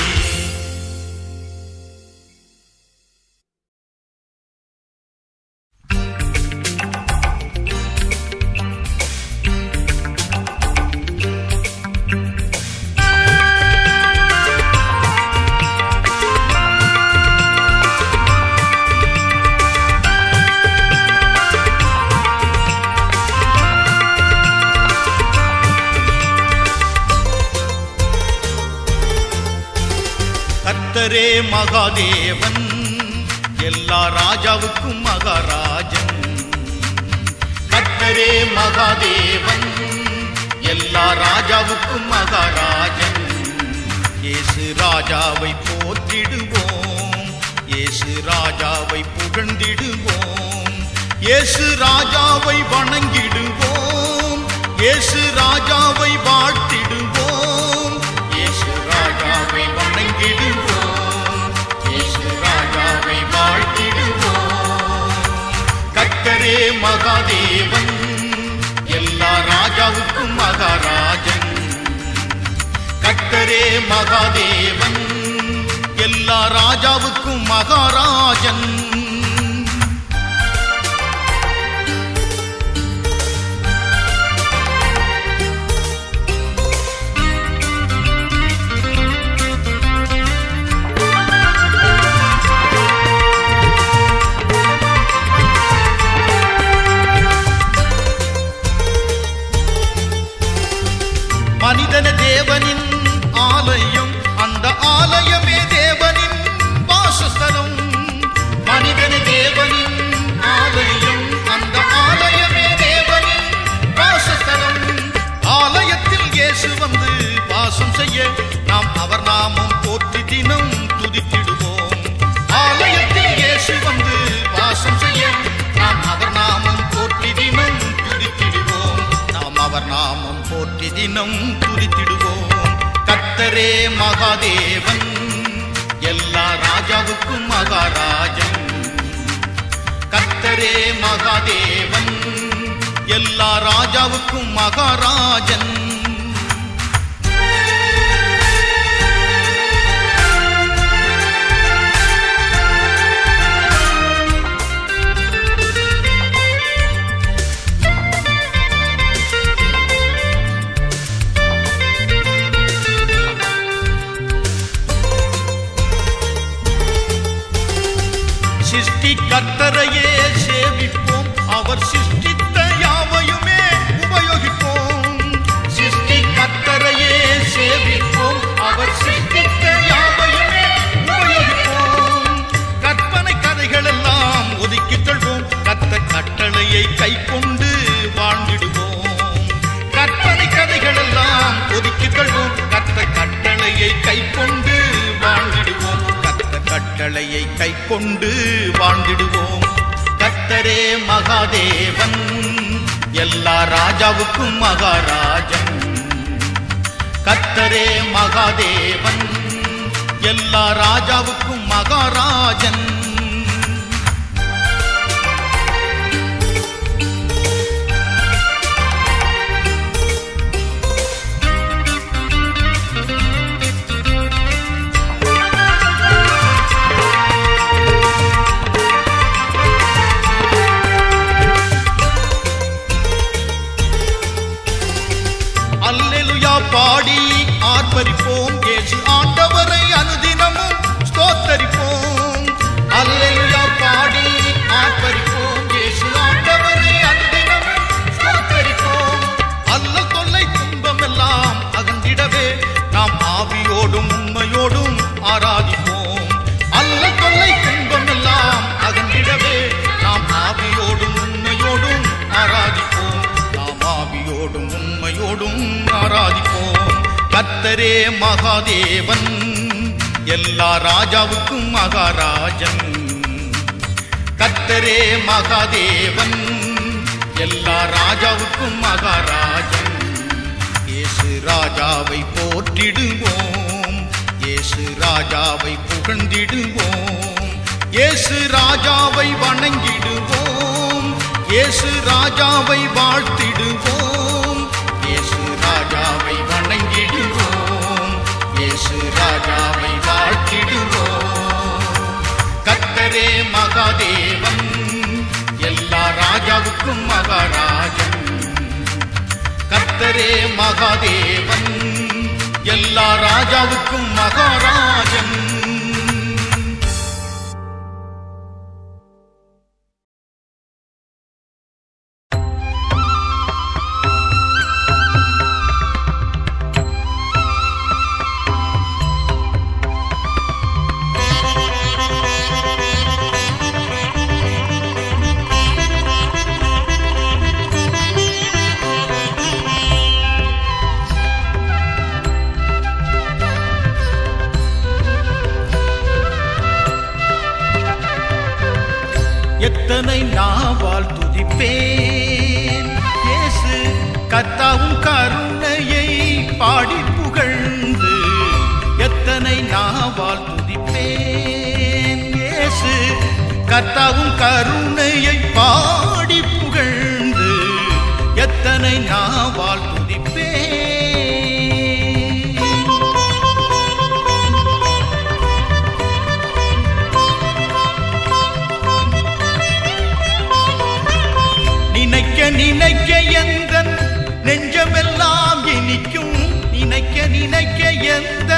A: கர்த்தரே மகாதேவன் எல்லா ராஜாவுக்கும் மகாராஜன் கர்த்தரே மகாதேவன் எல்லா ராஜாவுக்கும் மகாராஜன் இயேசு ராஜாவை போற்றிடுவோம் இயேசு ராஜாவை புகழ்ந்திடுவோம் இயேசு ராஜாவை வணங்கிடுவோம் இயேசு ராஜாவை வாழ்த்திடுவோம் இயேசு ராஜாவை வணங்கிடுவோம் இயேசு ராஜாவை வாழ்த்திடுவோம் கர்த்தரே மகாதேவன் எல்லா ராஜாவுக்கும் மகாராஜன் கர்த்தரே மகாதேவன் எல்லா ராஜாவுக்கும் மகாராஜன் மனிதன தேவனின் ஆலயம் அந்த ஆலயமே தேவனின் வாசஸ்தலம் மனிதன தேவனின் ஆலயம் அந்த ஆலயமே தேவனின் வாசஸ்தலம் ஆலயத்தில் இயேசு வந்து வாசம் செய்ய நாம் அவர் நாமம் போற்றி தினம் துதித்திடுவோம் ஆலயத்தில் இயேசு வந்து வாசம் செய்ய நாம் அவர் நாமம் போற்றி தினம் துதித்திடுவோம் நாம் அவர் நாமம் போற்றி தினம் துதித்திடுவோம் கத்தரே மகாதேவன் எல்லா ராஜாவுக்கும் மகாராஜன் கத்தரே மகாதேவன் எல்லா ராஜாவுக்கும் மகாராஜன் சிருஷ்டி கர்த்தரையே சேவிப்போம் அவர் சிருஷ்டித்த யாவையுமே உபயோகிப்போம் சிருஷ்டி கர்த்தரையே சேவிப்போம் அவர் சிருஷ்டித்த யாவையுமே உபயோகிப்போம் கற்பனை கதைகள் எல்லாம் ஒதுக்கித் தள்ளுவோம் கத்த கட்டளையை கை கொண்டு வாழ்ந்திடுவோம் கற்பனை கதைகள் எல்லாம் ஒதுக்கித் தள்ளுவோம் கத்த கட்டளையை கை கொண்டு வாழ்ந்திடுவோம் கத்த கட்டளையை கை கொண்டு வாழ்ந்திடுவோம் கத்தரே மகாதேவன் எல்லா ராஜாவுக்கும் மகாராஜன் கத்தரே மகாதேவன் எல்லா ராஜாவுக்கும் மகாராஜன் அல்லேலுயா பாடி ஆர்ப்பரிப்போம் இயேசு ஆண்டவரை அனுதினமும் ஸ்தோத்தரிப்போம் அல்லேலுயா பாடி ஆர்ப்பரிப்போம் இயேசு ஆண்டவரை அனுதினமும் ஸ்தோத்தரிப்போம் அல்ல தொல்லை துன்பம் எல்லாம் அகன்றிடவே நாம் ஆவியோடும் உண்மையோடும் ஆராதிப்போம் அல்ல தொல்லை துன்பம் எல்லாம் அகன்றிடவே நாம் ஆவியோடும் உண்மையோடும் ஆராதிப்போம் நாம் ஆவியோடும் உண்மையோடும் ஆராதிப்போம் கத்தரே மகாதேவன் எல்லா ராஜாவுக்கும் மகாராஜன் கத்தரே மகாதேவன் எல்லா ராஜாவுக்கும் மகாராஜன் இயேசு ராஜாவை போற்றிடுவோம் இயேசு ராஜாவை புகழ்ந்திடுவோம் இயேசு ராஜாவை வணங்கிடுவோம் இயேசு ராஜாவை வாழ்த்திடுவோம் இயேசு ராஜாவை வணங்கிடுவோம் இயேசு ராஜாவை வாழ்த்திடுவோம் கத்தரே மகாதேவன் எல்லா ராஜாவுக்கும் மகாராஜன் கத்தரே மகாதேவன் எல்லா ராஜாவுக்கும் மகாராஜன் எத்தனை நாவால் துதிப்பேன் இயேசு கத்தாவும் கருணையை பாடி புகழ்ந்து எத்தனை நாவால் துதிப்பேன் இயேசு கத்தாவும் கருணையை பாடி புகழ்ந்து எத்தனை நாவால் துதிப்பேன் நினைக்க நினைக்க எந்த நெஞ்சமெல்லாம் இனிக்கும் நினைக்க நினைக்க எந்த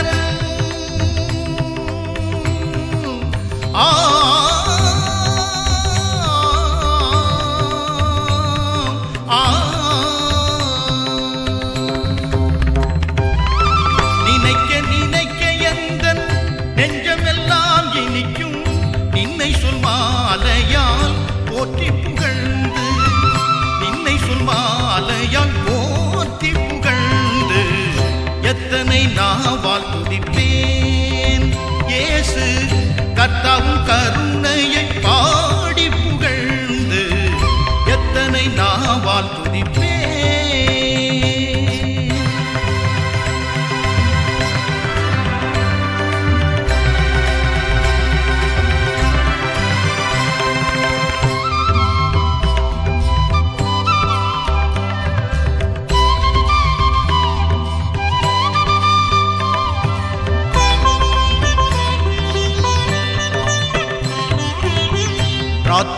A: ஆ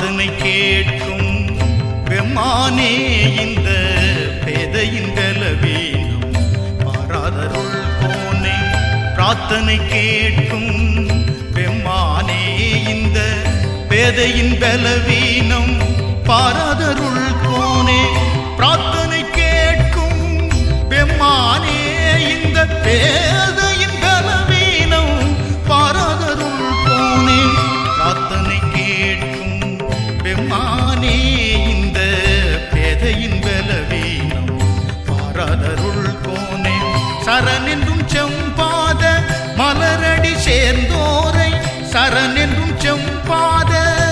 A: பிரார்த்தனை கேட்கும் பெம்மானே இந்த பேதையின் பலவீனம் பாராதருள் கோனே பிரார்த்தனை கேட்கும் பெம்மானே இந்த பேதையின் பலவீனம் பாராதருள் கோனே பிரார்த்தனை கேட்கும் பெம்மானே இந்த பேதையின் பலவீனம் பாராதருள் கோனே பிரார்த்தனை கேட்கும் பெம்மானே இந்த பேதையின் பலவீனம் பாராதருள் கோனே சரணென்றும் செம்பாத மலரடி சேர்ந்தோரை சரணென்றும் செம்பாத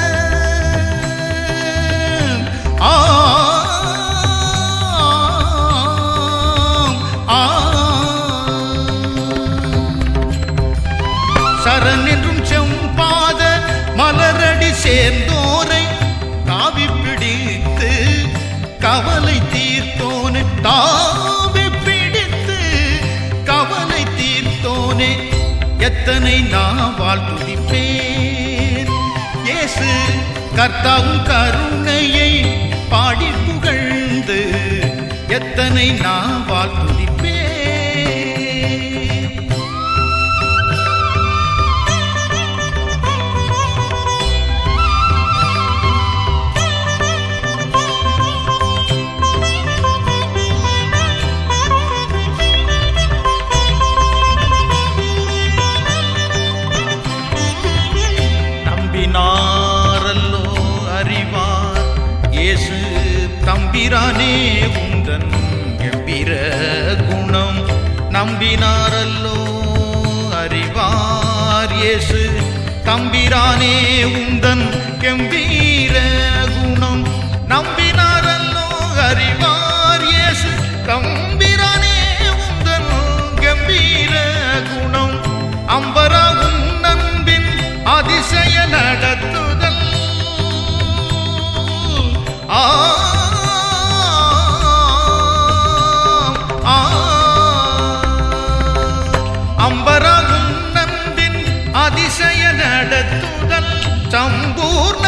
A: சரண் என்றும் செம்பாத மலரடி சேர்ந்தோரை தாவி பிடித்து கவலை தீர்த்தோனே தாவி பிடித்து கவலை தீர்த்தோனே எத்தனை நாவால் துதிப்பேன் இயேசு கர்த்தாவும் கருணையை பாடி புகழ்ந்து எத்தனை நாவால் துதிப்பேன் நம்பினாரல்லோ அறிவார் இயேசு தம்பிரானே உந்தன் கம்பீர குணம் நம்பினாரல்லோ அறிவார் இயேசு தம்பிரானே உந்தன் கம்பீர குணம் நம்பினாரல்லோ அறிவார் இயேசு தம்பிரானே உந்தன் கம்பீர குணம் அம்பராகும் நண்பின் அதிசய நடத்துதல் ஆ ஆ. அம்பராகும் நண்பின் அதிசய நடத்துதல் சம்பூர்ண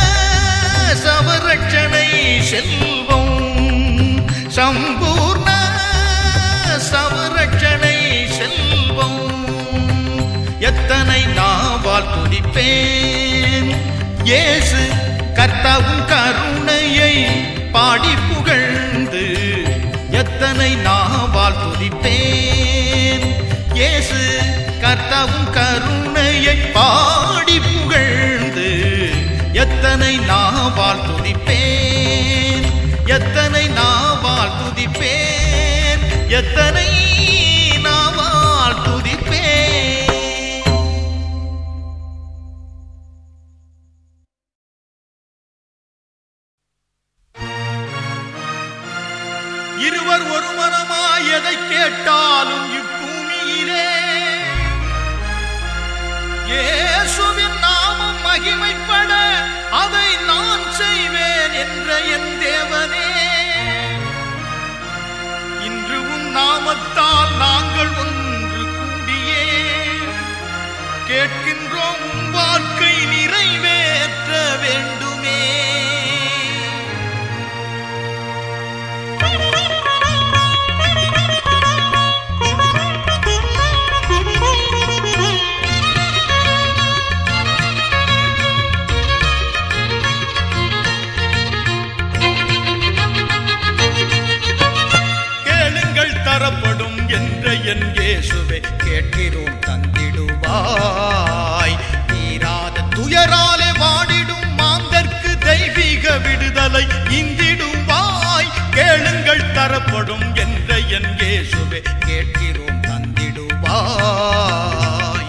A: சவரட்சணை செல்வம் சம்பூர்ண சவரட்சணை செல்வம் எத்தனை நாவால் துதிப்பேன் இயேசு கர்த்தாவும் கருணையை பாடி புகழ்ந்து எத்தனை நாவால் துதிப்பேன் இயேசு கர்த்தாவும் கருணையை பாடி புகழ்ந்து எத்தனை நாவால் துதிப்பேன் எத்தனை நாவால் துதிப்பேன் எத்தனை நாவால் துதிப்பேன் இருவர் ஒரு மனமாய் எதை கேட்டாலும் இப்பூமியிலே இயேசுவின் நாமம் மகிமைப்பட அதை நான் செய்வேன் என்ற என் தேவனே இன்று உன் நாமத்தால் நாங்கள் ஒன்று கூடியே கேட்கின்றோம் உன் வாக்கை நிறைவேற்ற வேண்டுமே கேளுங்கள் தரப்படும் என்ற என் இயேசுவே கேட்கிறோம் தந்திடுவாய் தீராத துயராலே வாடிடும் மாந்தர்க்கு தெய்வீக விடுதலை இந்திடுவாய் கேளுங்கள் தரப்படும் என்ற என் இயேசுவே கேட்கிறோம் தந்திடுவாய்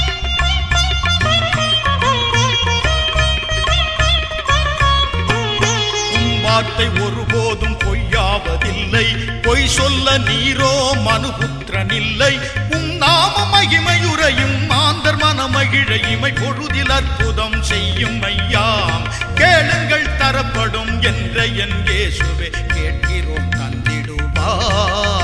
A: உம் வார்த்தை ஒருபோதும் பொய்யாவதில்லை பொய் சொல்ல நீரோ மனுபுத்திரன் இல்லை உம் நாம மகிமையுறையும் மாந்தர் மனமகிழ இமை பொழுதில் அற்புதம் செய்யும் ஐயாம் கேளுங்கள் தரப்படும் என்ற என் இயேசுவே கேட்கிறோம் தந்திடுவாய்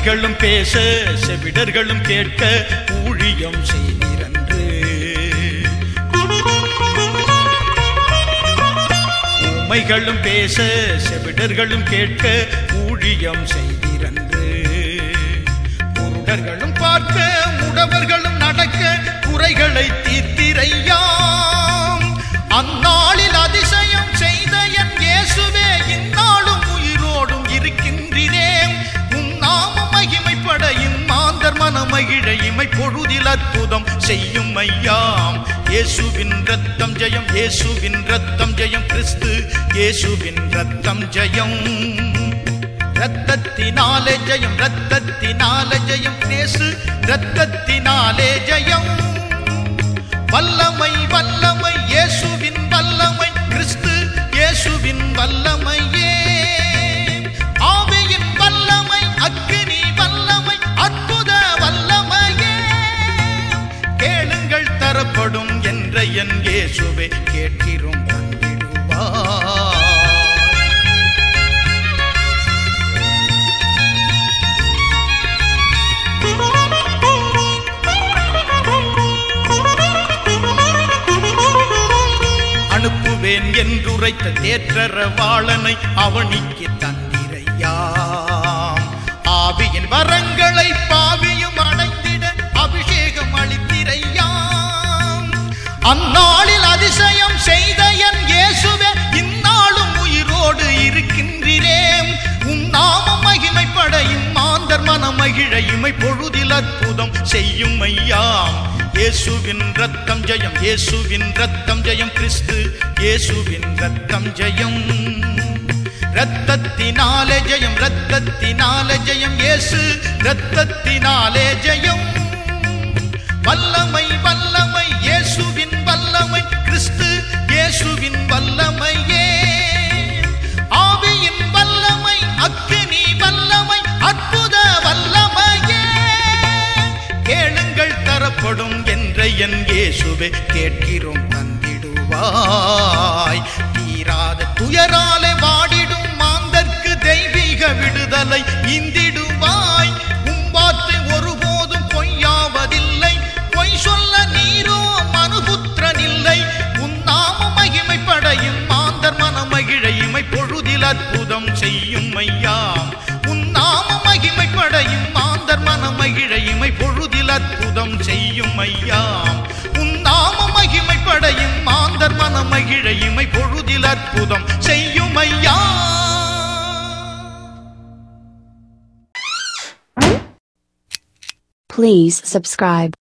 A: ஊமைகளும் பேச செவிடர்களும் கேட்க ஊழியம் செய்திரன்று ஊமைகளும் பேச செவிடர்களும் கேட்க ஊழியம் செய்திரன்று குருடர்களும் பார்க்க முடவர்களும் நடக்க குறைகளை தீர்த்திரையாம் அந்நாளில் அதிசயம் செய்த என் இயேசுவே இந்நாளும் உயிரோடும் இருக்கின்றேன் உன் நாம மகிமைப்பட இம்மாந்தர் மனமகிழ இமை பொழுதில் அற்புதம் செய்யும் ஐயாம் இயேசுவின் ரத்தம் ஜெயம் இயேசுவின் ரத்தம் ஜெயம் கிறிஸ்து இயேசுவின் ரத்தம் ஜெயம் ரத்தத்தினாலே ஜெயம் ரத்தத்தினாலே ஜெயம் நேசு ரத்தத்தினாலே ஜெயம் வல்லமை வல்லமை இயேசுவின் வல்லமை கிறிஸ்து இயேசுவின் வல்லமையே ஆவியின் வல்லமை அக்கினி வல்லமை அற்புத வல்லமையே கேளுங்கள் தரப்படும் என்ற என் இயேசுவே கேட்கிறோம் தந்திடுவார் அனுப்புவேன் என்றுரைத்த தேற்றற வாளனை அவனிக்கு தந்திரையாம் ஆவியின் வரங்களை பாவியும் அடைந்திட அபிஷேகம் அளித்திரையாம் அந்நாளில் அதிசயம் செய்த என் இயேசுவே இந்நாளும் உயிரோடு இருக்கின்றேன் உன் நாமம் மகிமைப்பட இம்மாந்தர் மனம் மகிழ இமை பொழுதில் அற்புதம் செய்யும் ஐயாம் இயேசுவின் ரத்தம் ஜெயம் இயேசுவின் ரத்தம் ஜெயம் கிறிஸ்து இயேசுவின் ரத்தம் ஜெயம் ரத்தத்தினாலே ஜெயம் ரத்தத்தினாலே ஜெயம் இயேசு ரத்தத்தினாலே ஜெயம் வல்லமை வல்லமை இயேசுவின் வல்லமை கிறிஸ்து இயேசுவின் வல்லமையே ஆவியின் வல்லமை அக்கினி வல்லமை அற்புத வல்லமையே கேளுங்கள் தரப்படும் என்ற என் இயேசுவே கேட்கிறோம் தந்திடுவாய் தீராத துயராலே வாடிடும் மாந்தர்க்கு தெய்வீக விடுதலை இந்திடுவாய் உம் வார்த்தை ஒருபோதும் பொய்யாவதில்லை பொய் சொல்ல நீரோ மனுபுத்திரன் இல்லை உன் நாம மகிமைப்படையும் மாந்தர் மனமகிழ இமை பொழுதில் அற்புதம் செய்யும் ஐயாம் உன் நாம மகிமைப்படையும் மாந்தர் மனமகிழ இமை பொழுதில் அற்புதம் செய்யும் ஐயாம் உன் நாம மகிமைப்படையும் மாந்தர் மனமகிழ இமை பொழுதில் அற்புதம் செய்யும் ஐயா
E: Please subscribe.